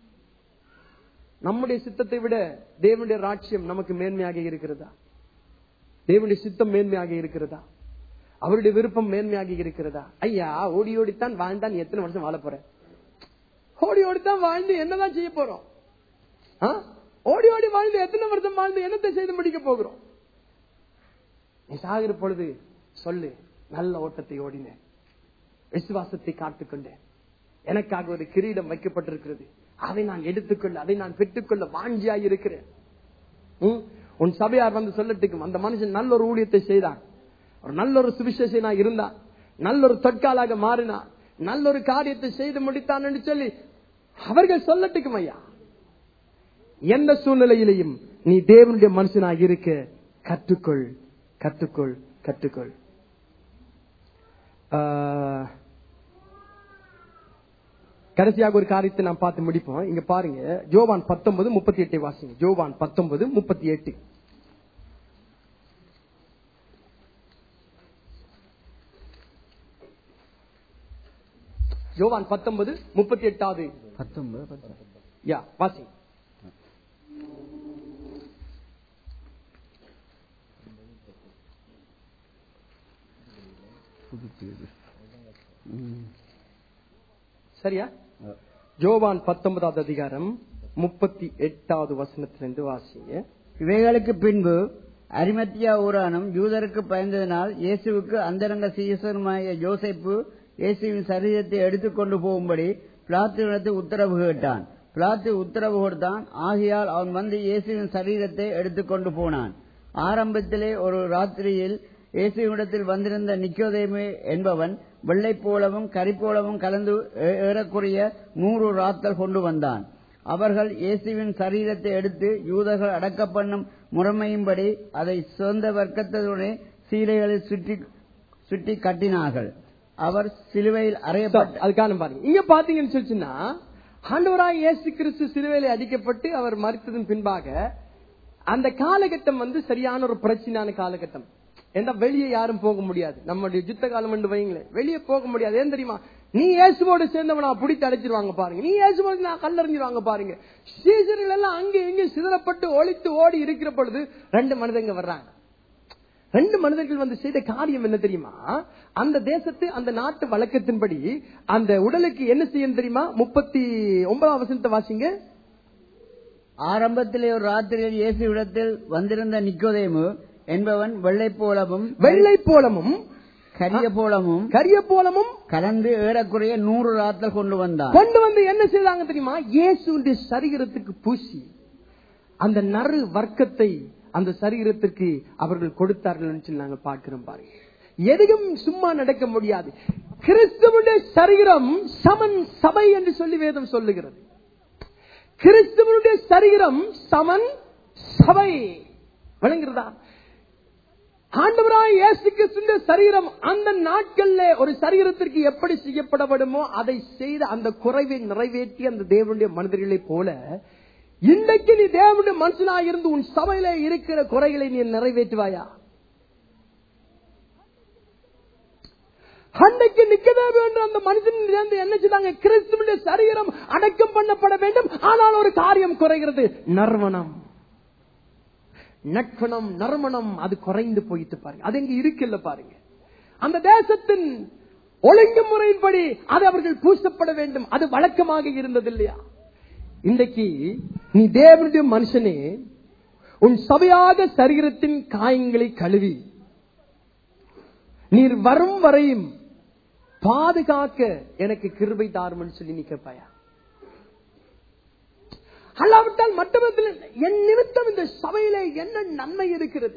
நம்முடைய சித்தத்தை விட தேவனுடைய ராட்சியம் நமக்கு மேன்மையாக இருக்கிறதா தேவனுடைய சித்தம் மேன்மையாக இருக்கிறதா அவருடைய விருப்பம் மேன்மையாகி இருக்கிறதா ஐயா ஓடி ஓடித்தான் வாழ்ந்தான் நீ எத்தனை வருஷம் வாழ போற ஓடி ஓடித்தான் வாழ்ந்து என்னதான் செய்ய போறோம் ஆ? ஓடி ஓடி வாழ்ந்து எத்தனை வருஷம் வாழ்ந்து என்னத்தை செய்து முடிக்க போகிறோம் நீ சாகிற பொழுது சொல்லு நல்ல ஓட்டத்தை ஓடினேன் விசுவாசத்தை காத்துக்கொண்டேன் எனக்காக ஒரு கிரீடம் வைக்கப்பட்டிருக்கிறது அதை நான் எடுத்துக்கொள்ள அதை நான் பெற்றுக்கொள்ள வாஞ்சியாய் இருக்கிறேன் ம்? உன் சபையார் வந்து சொல்லட்டுக்கும் அந்த மனுஷன் நல்ல ஒரு ஊழியத்தை செய்தான் ஒரு நல்ல ஒரு சுவிசேஷனா இருந்தான் நல்ல ஒரு தொற்காலாக மாறினான் நல்ல ஒரு காரியத்தை செய்து முடித்தான் என்று சொல்லி அவர்கள் சொல்லட்டுக்கும் ஐயா எந்த சூழ்நிலையிலையும் நீ தேவனுடைய மனுஷனாக இருக்க கற்றுக்கொள் கற்றுக்கொள் கற்றுக்கொள் ஆஹ், கடைசியாக ஒரு காரியத்தை நாம் பார்த்து முடிப்போம் இங்க பாருங்க ஜோவான் பத்தொன்பது முப்பத்தி எட்டை வாசிங்க ஜோவான் பத்தொன்பது முப்பத்தி எட்டு யோவான் பத்தொன்பது முப்பத்தி எட்டாவது பத்தொன்பது யா வாசி சரியா ஜோவான் பத்தொன்பதாவது அதிகாரம் முப்பத்தி எட்டாவது வசனத்திலிருந்து வாசிங்க இவைகளுக்கு பின்பு அரிமத்தியா ஊரானும் யூதருக்கு பயந்ததினால் இயேசுவுக்கு அந்தரங்க சீசருமாய யோசேப்பு இயேசுவின் சரீரத்தை எடுத்துக்கொண்டு போகும்படி பிளாத்துவிடத்து உத்தரவு கேட்டான் பிளாத்து உத்தரவு கொடுத்தான் ஆகையால் அவன் வந்து இயேசுவின் சரீரத்தை எடுத்துக்கொண்டு போனான் ஆரம்பத்திலே ஒரு ராத்திரியில் இயேசுவிடத்தில் வந்திருந்த நிக்கோதேமு என்பவன் வெள்ளைப் போலவும் கரிப்போலவும் கலந்து ஏ- ஏறக்குறைய நூறு ராத்தல் கொண்டு வந்தான் அவர்கள் இயேசுவின் சரீரத்தை எடுத்து யூதர்கள் அடக்க பண்ணும் முறைமையின்படி அதை சொந்த வர்க்கத்துடனே சீலைகளில் சுற்றி சுற்றி கட்டினார்கள் அவர் சிலுவையில் அறையப்பட்ட அதுக்கான பாருங்க இங்க பாத்தீங்கன்னு சொல்லிச்சுன்னா ஆண்டவராய் இயேசு கிறிஸ்து சிலுவையில அடிக்கப்பட்டு அவர் மறித்ததன் பின்பாக அந்த காலகட்டம் வந்து சரியான ஒரு பிரச்சனையான காலகட்டம் ஏன்னா வெளியே யாரும் போக முடியாது நம்முடைய யுத்த காலம் என்று வைங்களேன் வெளியே போக முடியாது ஏன் தெரியுமா நீ இயேசுவோடு சேர்ந்தவனா பிடித்து அடைச்சிருவாங்க பாருங்க நீ இயேசுவோடு நான் கல்லறிஞ்சிருவாங்க பாருங்க சீசர்கள் எல்லாம் அங்கே இங்கே சிதறப்பட்டு ஒழித்து ஓடி இருக்கிற பொழுது ரெண்டு மனிதங்க வர்றாங்க ரெண்டு மனிதர்கள் வந்து செய்த காரியம் என்ன தெரியுமா அந்த தேசத்து அந்த நாட்டு வழக்கத்தின்படி அந்த உடலுக்கு என்ன செய்யணும் தெரியுமா முப்பத்தி ஒன்பதாம் வசனத்தை வாசிங்க ஆரம்பத்திலே ஒரு ராத்திரியில் இயேசுவிடத்தில் வந்திருந்த நிக்கோதேமு என்பவன் வெள்ளைப் போலவும் வெள்ளை போலமும் கரிய போலவும் கரிய போலமும் கலந்து ஏறக்குறைய நூறு ராத்தல் கொண்டு வந்தான் கொண்டு வந்து என்ன செய்தாங்க தெரியுமா இயேசுடைய சரீரத்துக்கு பூசி அந்த நறு வர்க்கத்தை அந்த சரீரத்திற்கு அவர்கள் கொடுத்தார்கள் என்று சொல்லி நாங்கள் பார்க்கிறோம் பாருங்க எதுவும் சும்மா நடக்க முடியாது கிறிஸ்துவனுடைய சரீரம் சமன் சபை என்று சொல்லி வேதம் சொல்லுகிறது கிறிஸ்துவனுடைய சரீரம் சமன் சபை விளங்குறதா ஆண்டவராய் இயேசு கிறிஸ்துவின் சரீரம் அந்த நாட்கள்ல ஒரு சரீரத்திற்கு எப்படி செய்யப்படப்படுமோ அதை செய்த அந்த குறைவை நிறைவேற்றி அந்த தேவனுடைய மனிதர்களைப் போல இன்றைக்கு நீ தேவனுடைய மனுஷனாக இருந்து உன் சபையில இருக்கிற குறைகளை நீ நிறைவேற்றுவாயா அன்னைக்கு நிக்கவே வேண்டும் அந்த மனுஷன் சேர்ந்து என்ன செய்தாங்க கிறிஸ்துவனுடைய சரீரம் அடக்கம் பண்ணப்பட வேண்டும் ஆனால் ஒரு காரியம் குறைகிறது நர்வனம் நட்பணம் நறுமணம் அது குறைந்து போயிட்டு பாருங்க அது எங்க இருக்குல்ல பாருங்க அந்த தேசத்தின் ஒழுங்குமுறையின்படி அது அவர்கள் பூசப்பட வேண்டும் அது வழக்கமாக இருந்தது இல்லையா இன்றைக்கு நீ தேவனுடைய மனுஷனே உன் சபையாக சரீரத்தின் காயங்களை கழுவி நீர் வரும் வரையும் பாதுகாக்க எனக்கு கிருபை தாரும்னு சொல்லி நீ கேட்பாயா அல்லாவிட்டால் மற்றவர்கள் என் நிமித்தம் இந்த சபையிலே என்ன நன்மை இருக்கிறது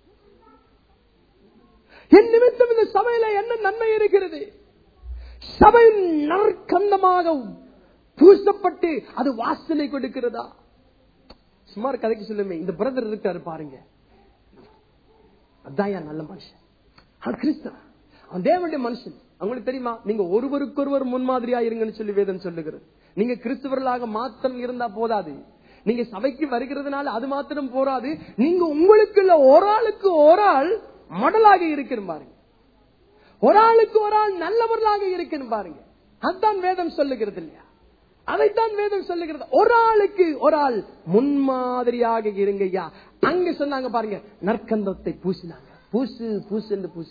என் நிமித்தம் இந்த சபையில என்ன நன்மை இருக்கிறது சபை நற்கந்தமாக பூசப்பட்டு அது வாசனை கொடுக்கிறதா சுமார் கதைக்கு சொல்லுமே இந்த பிரதர் இருக்காரு பாருங்க அதான் என் நல்ல மனுஷன் அவன் கிறிஸ்தவன் அவன் தேவனுடைய மனுஷன் அவங்களுக்கு தெரியுமா நீங்க ஒருவருக்கொருவர் முன்மாதிரியா இருங்கன்னு சொல்லி வேதம் சொல்லுகிறது நீங்க கிறிஸ்தவர்களாக மாத்திரம் இருந்தா போதாது நீங்க சபைக்கு வருகிறதுனால அது மாத்திரம் போராது நீங்க உங்களுக்குள்ள ஒரு ஆளுக்கு ஒரு ஆள் மடலாக இருக்கணும் பாருங்க ஒரு ஆளுக்கு ஒரு ஆள் நல்லவர்களாக இருக்கணும் பாருங்க அதுதான் வேதம் சொல்லுகிறது இல்லையா அதைத்தான் வேதம் சொல்லுகிறது ஒரு ஆளுக்கு ஒரு ஆள் முன்மாதிரியாக இருங்கய்யா அங்க சொன்னாங்க பாருங்க நற்கந்தத்தை பூசினாங்க பூசு பூசு என்று பூசினாங்க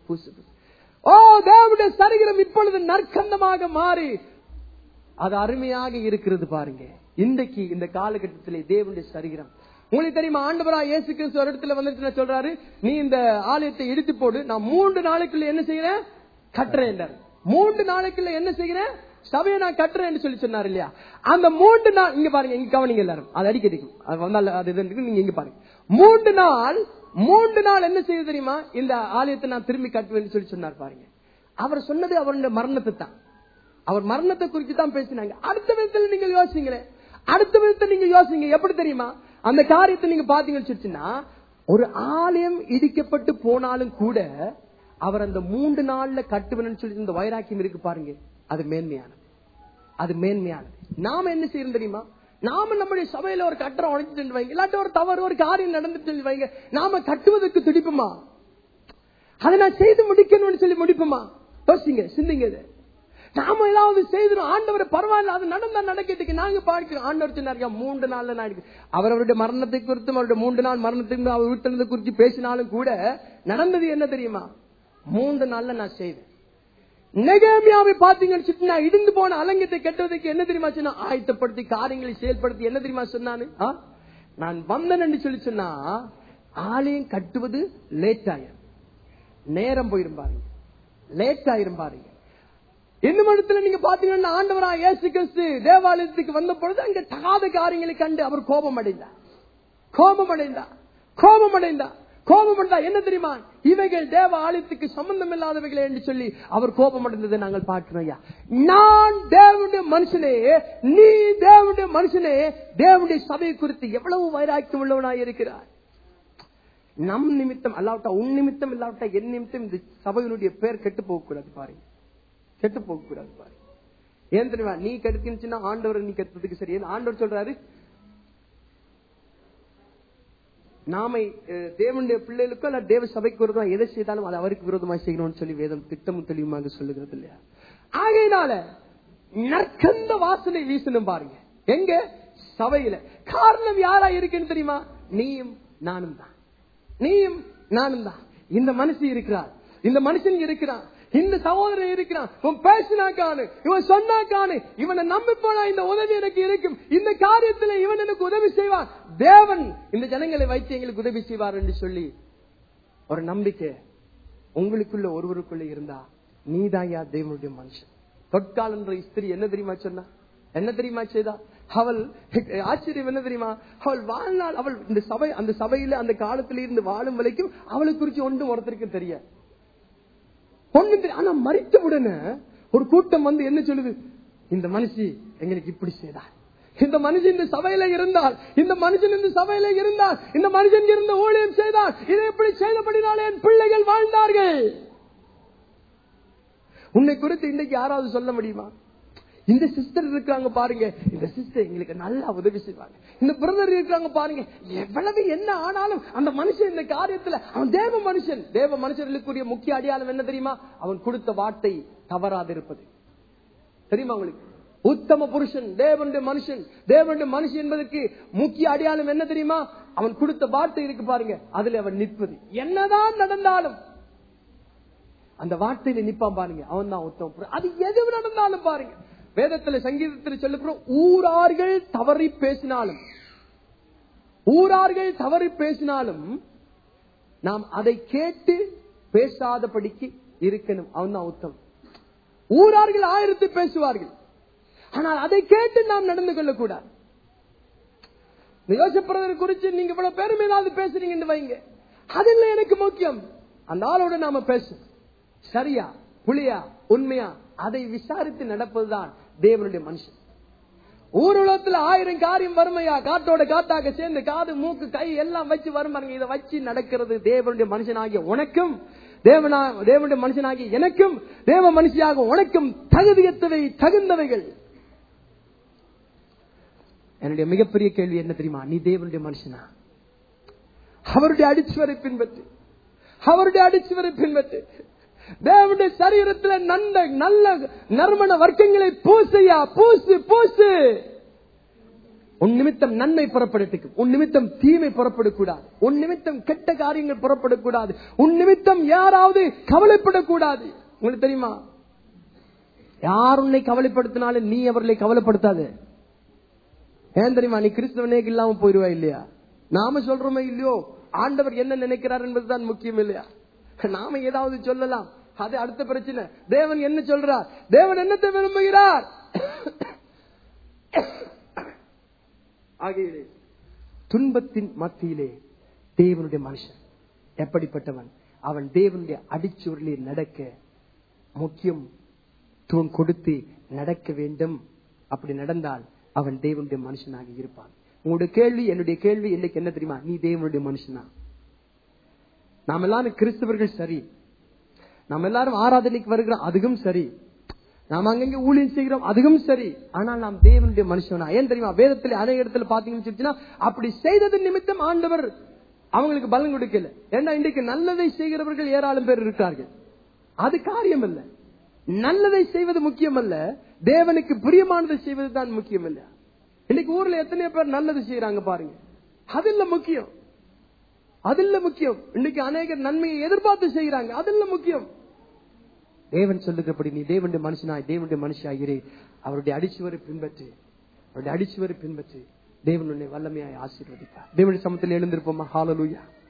பூசு பூசு. ஓ தேவனுடைய சரீரம் இப்பொழுது நற்கந்தமாக மாறி அது அருமையாக இருக்கிறது பாருங்க இன்றைக்கு இந்த காலகட்டத்திலே தேவனுடைய சரீரம் உங்களுக்கு தெரியுமா ஆண்டவரா இயேசு கிறிஸ்து ஒரு இடத்துல வந்துட்டு சொல்றாரு நீ இந்த ஆலயத்தை இடித்து போடு நான் மூன்று நாளைக்குள்ள என்ன செய்யறேன் கட்டுறேன் என்றாரு. மூன்று நாளைக்குள்ள என்ன செய்கிறேன் சபையை நான் கட்டுறேன்னு சொல்லி சொன்னார் இல்லையா அந்த மூன்று நாள் இங்க பாருங்க இங்க கவனிங்க எல்லாரும் அது அடிக்கடிக்கும் அது வந்தால் அது இது இருக்கு, நீங்க இங்க பாருங்க மூன்று நாள் மூன்று நாள் என்ன செய்ய தெரியுமா இந்த ஆலயத்தை நான் திரும்பி கட்டுவேன்னு சொல்லி சொன்னார் பாருங்க அவர் சொன்னது அவருடைய மரணத்தை தான் அவர் மரணத்தை குறித்து தான் பேசினாங்க அடுத்த விதத்தில் நீங்கள் யோசிங்களேன் அடுத்த விதத்தில் நீங்க யோசிங்க எப்படி தெரியுமா அந்த காரியத்தை நீங்க பாத்தீங்கன்னு சொல்லிச்சுன்னா ஒரு ஆலயம் இடிக்கப்பட்டு போனாலும் கூட அவர் அந்த மூன்று நாள்ல கட்டுவேன்னு சொல்லி இந்த வைராக்கியம் இருக்கு பாருங்க அது மேன்மையானது அது மேன்மையானது நாம என்ன செய்யறோம் தெரியுமா நாம நம்முடைய சபையில ஒரு கட்டடம் உழைச்சிட்டு வைங்க இல்லாட்டி ஒரு தவறு ஒரு காரியம் நடந்துட்டு வைங்க நாம கட்டுவதற்கு துடிப்புமா அதை நான் செய்து முடிக்கணும்னு சொல்லி முடிப்போமா யோசிங்க சிந்திங்க இதை. நாம ஏதாவது செய்திரும் ஆண்டவர் பரவாயில்ல அது நடந்தா நடக்கிறதுக்கு நாங்க பார்க்கிறோம் ஆண்டவர் சொன்னார் மூன்று நாள்ல நான் இருக்கு அவர் அவருடைய மரணத்தை குறித்தும் அவருடைய மூன்று நாள் மரணத்துக்கு அவர் உயிர்த்தெழுந்ததை குறித்து பேசினாலும் கூட நடந்தது என்ன தெரியுமா மூன்று நாள்ல நான் செய்தேன் நெகேமியாவை பாத்தீங்கன்னு சொல்லி நான் இடிந்து போன அலங்கத்தை கட்டுவதற்கு என்ன தெரியுமா சொன்னா ஆயத்தப்படுத்தி காரியங்களை செயல்படுத்தி என்ன தெரியுமா சொன்னானு ஆ? நான் வந்தேன் சொல்லி சொன்னா ஆலயம் கட்டுவது லேட் ஆயிரும் நேரம் போயிரும் பாருங்க லேட் ஆயிரும் பாருங்க இன்னும் இடத்துல நீங்க பாத்தீங்கன்னா ஆண்டவரா இயேசு கிறிஸ்து தேவாலயத்துக்கு வந்த பொழுது அங்க தகாத காரியங்களை கண்டு அவர் கோபம் அடைந்தார் கோபம் அடைந்தார் கோபம் அடைந்தார் கோபம் அடைந்தா என்ன தெரியுமா இவைகள் தேவ ஆலயத்துக்கு சம்பந்தம் இல்லாதவைகள் என்று சொல்லி அவர் கோபம் அடைந்ததை நாங்கள் பார்க்கிறோம் ஐயா நான் தேவனுடைய மனுஷனே நீ தேவனுடைய மனுஷனே தேவனுடைய சபை குறித்து எவ்வளவு வைராக்கியம் உள்ளவனாய் இருக்கிறார் நம் நிமித்தம் அல்லாவிட்டா உன் நிமித்தம் இல்லாவிட்டா என் நிமித்தம் இந்த சபையினுடைய பேர் கெட்டு போக கூடாது பாருங்க கெட்டு போக கூடாது பாருங்க ஏன் தெரியுமா நீ கெடுத்துச்சுன்னா ஆண்டவர் நீ கெடுத்ததுக்கு சரி ஏன் ஆண்டவர் சொல்றாரு நாமை அஹ், தேவனுடைய பிள்ளைகளுக்கோ அல்ல தேவ சபைக்கு விரோதமா எதை செய்தாலும் அது அவருக்கு விரோதமாக செய்யணும்னு சொல்லி வேதம் திட்டமும் தெளிவுமாக சொல்லுகிறது இல்லையா ஆகையினால நற்கந்த வாசனை வீசணும் பாருங்க எங்க சபையில காரணம் யாரா இருக்குன்னு தெரியுமா நீயும் நானும் தான் நீயும் நானும் தான் இந்த மனுஷன் இருக்கிறார் இந்த மனுஷன் இருக்கிறான் இந்த சகோதரன் இருக்கிறான் இவன் பேசினாக்கானு இவன் சொன்னாக்கானு இவனை நம்பி போனா இந்த உதவி எனக்கு இருக்கும் இந்த காரியத்துல இவன் எனக்கு உதவி செய்வான் தேவன் இந்த ஜனங்களை வைத்து எங்களுக்கு உதவி செய்வார் என்று சொல்லி ஒரு நம்பிக்கை உங்களுக்குள்ள ஒருவருக்குள்ள இருந்தா நீதாயா தேவனுடைய மனுஷன் தொட்காலன்ற ஸ்திரி என்ன தெரியுமா சொன்னா என்ன தெரியுமா செய்தா அவள் ஆச்சரியம் என்ன தெரியுமா அவள் வாழ்நாள் அவள் இந்த சபை அந்த சபையில அந்த காலத்துல இருந்து வாழும் வரைக்கும் அவளை குறிச்சு ஒன்றும் ஒருத்தருக்கு தெரியாது ஒண்ணும் தெரியாது. ஆனா மறித்த உடனே ஒரு கூட்டம் வந்து என்ன சொல்லுது இந்த மனுஷி எங்களுக்கு இப்படி செய்தார் இந்த மனுஷன் இந்த சபையில இருந்தால் இந்த மனுஷன் இந்த சபையில இருந்தால் இந்த மனுஷன் இருந்த ஊழியம் செய்தால் இதை இப்படி செய்தபடினாலே என் பிள்ளைகள் வாழ்ந்தார்கள் உன்னை குறித்து இன்னைக்கு யாராவது சொல்ல முடியுமா இந்த சிஸ்டர் இருக்காங்க பாருங்க இந்த சிஸ்டர் எங்களுக்கு நல்லா உதவி செய்வாங்க இந்த பிரதர் இருக்காங்க பாருங்க எவ்வளவு என்ன ஆனாலும் அந்த மனுஷன் இந்த காரியத்துல அவன் தேவ மனுஷன் தேவ மனுஷர்களுக்குரிய முக்கிய அடையாளம் என்ன தெரியுமா அவன் கொடுத்த வார்த்தை தவறாதிருப்பது தெரியுமா உங்களுக்கு உத்தம புருஷன் தேவனுடைய மனுஷன் தேவனுடைய மனுஷன் என்பதற்கு முக்கிய அடையாளம் என்ன தெரியுமா அவன் கொடுத்த வார்த்தை இருக்கு பாருங்க அதுல அவன் நிற்பது என்னதான் நடந்தாலும் அந்த வார்த்தையில நிப்பான் பாருங்க அவன் தான் உத்தம புருஷன். அது எது நடந்தாலும் பாருங்க வேதத்துல சங்கீதத்தில் சொல்லப்படும் ஊரார்கள் தவறி பேசினாலும் ஊரார்கள் தவறி பேசினாலும் நாம் அதை கேட்டு பேசாதபடிக்கு இருக்கணும் அவன் தான் உத்தமம் ஊரார்கள் ஆயிரத்து பேசுவார்கள் ஆனால் அதை கேட்டு நாம் நடந்து கொள்ளக்கூடாது இந்த யோசிப்படுறதை குறிச்சு நீங்க இவ்வளவு பெருமையிலாவது பேசுறீங்கன்னு வைங்க அது இல்ல எனக்கு முக்கியம் அந்த ஆளோட நாம பேசணும் சரியா புலியா உண்மையா அதை விசாரித்து நடப்பதுதான் தேவனுடைய மனுஷன் ஊருலகத்துல ஆயிரம் காரியம் வறுமையா காட்டோட காட்டாக சேர்ந்து காது மூக்கு கை எல்லாம் வச்சு வரும் பாருங்க இதை வச்சு நடக்கிறது தேவனுடைய மனுஷனாகிய உனக்கும் தேவனா தேவனுடைய மனுஷனாகிய எனக்கும் தேவ மனுஷியாக உனக்கும் தகுதியத்தவை தகுந்தவைகள் என்னுடைய மிகப்பெரிய கேள்வி என்ன தெரியுமா நீ தேவனுடைய மனுஷனா அவருடைய அடிச்சுவரை பின்பற்று அவருடைய அடிச்சுவரை பின்பற்று தேவனுடைய சரீரத்துல நல்ல நல்ல நறுமண வர்க்கங்களை பூசையா பூசு பூசு உன் நிமித்தம் நன்மை புறப்படுத்துக்கும் உன் நிமித்தம் தீமை புறப்படக்கூடாது உன் நிமித்தம் கெட்ட காரியங்கள் புறப்படக்கூடாது உன் நிமித்தம் யாராவது கவலைப்படக்கூடாது உங்களுக்கு தெரியுமா யார் உன்னை கவலைப்படுத்தினாலும் நீ அவர்களை கவலைப்படுத்தாத ஏன் தெரியுமா நீ கிறிஸ்தவனே இல்லாம போயிருவா இல்லையா நாம சொல்றோமே இல்லையோ ஆண்டவர் என்ன நினைக்கிறார் என்பதுதான் முக்கியம் இல்லையா நாம ஏதாவது சொல்லலாம் அது அடுத்த பிரச்சனை தேவன் என்ன சொல்றார் தேவன் என்னத்தை விரும்புகிறார் ஆகையிலே துன்பத்தின் மத்தியிலே தேவனுடைய மனுஷன் எப்படிப்பட்டவன் அவன் தேவனுடைய அடிச்சுவரிலே நடக்க முக்கியம் தூண் கொடுத்து நடக்க வேண்டும் அப்படி நடந்தால் அவன் தேவனுடைய மனுஷனாக இருப்பான் உங்களுடைய கேள்வி என்னுடைய கேள்வி இன்னைக்கு என்ன தெரியுமா நீ தேவனுடைய மனுஷனா நாம் எல்லாரும் கிறிஸ்தவர்கள் சரி நாம் எல்லாரும் ஆராதனைக்கு வருகிறோம் அதுவும் சரி நாம் அங்கங்க ஊழியம் செய்கிறோம் அதுவும் சரி ஆனால் நாம் தேவனுடைய மனுஷனா ஏன் தெரியுமா வேதத்துல அநேக இடத்துல பாத்தீங்கன்னு சொல்லிச்சுன்னா அப்படி செய்தது நிமித்தம் ஆண்டவர் அவங்களுக்கு பலன் கொடுக்கல ஏன்னா இன்றைக்கு நல்லதை செய்கிறவர்கள் ஏராளம் பேர் இருக்கார்கள் அது காரியம் அல்ல நல்லதை செய்வது முக்கியம் அல்ல தேவனுக்கு பிரியமானதை செய்வது தான் முக்கியம் இல்ல இன்னைக்கு ஊர்ல எத்தனை பேர் நல்லது செய்யறாங்க பாருங்க அது இல்ல முக்கியம் அது இல்ல முக்கியம் இன்னைக்கு அநேகர் நன்மையை எதிர்பார்த்து செய்யறாங்க அது இல்ல முக்கியம் தேவன் சொல்லுகிறபடி நீ தேவனுடைய மனுஷனாய் தேவனுடைய மனுஷாகிறே அவருடைய அடிச்சுவரை பின்பற்று அவருடைய அடிச்சுவரை பின்பற்று தேவன் உன்னை வல்லமையாய் ஆசீர்வதிப்பார் தேவனுடைய சமத்தில் எழுந்திருப்போமா ஹாலலூயா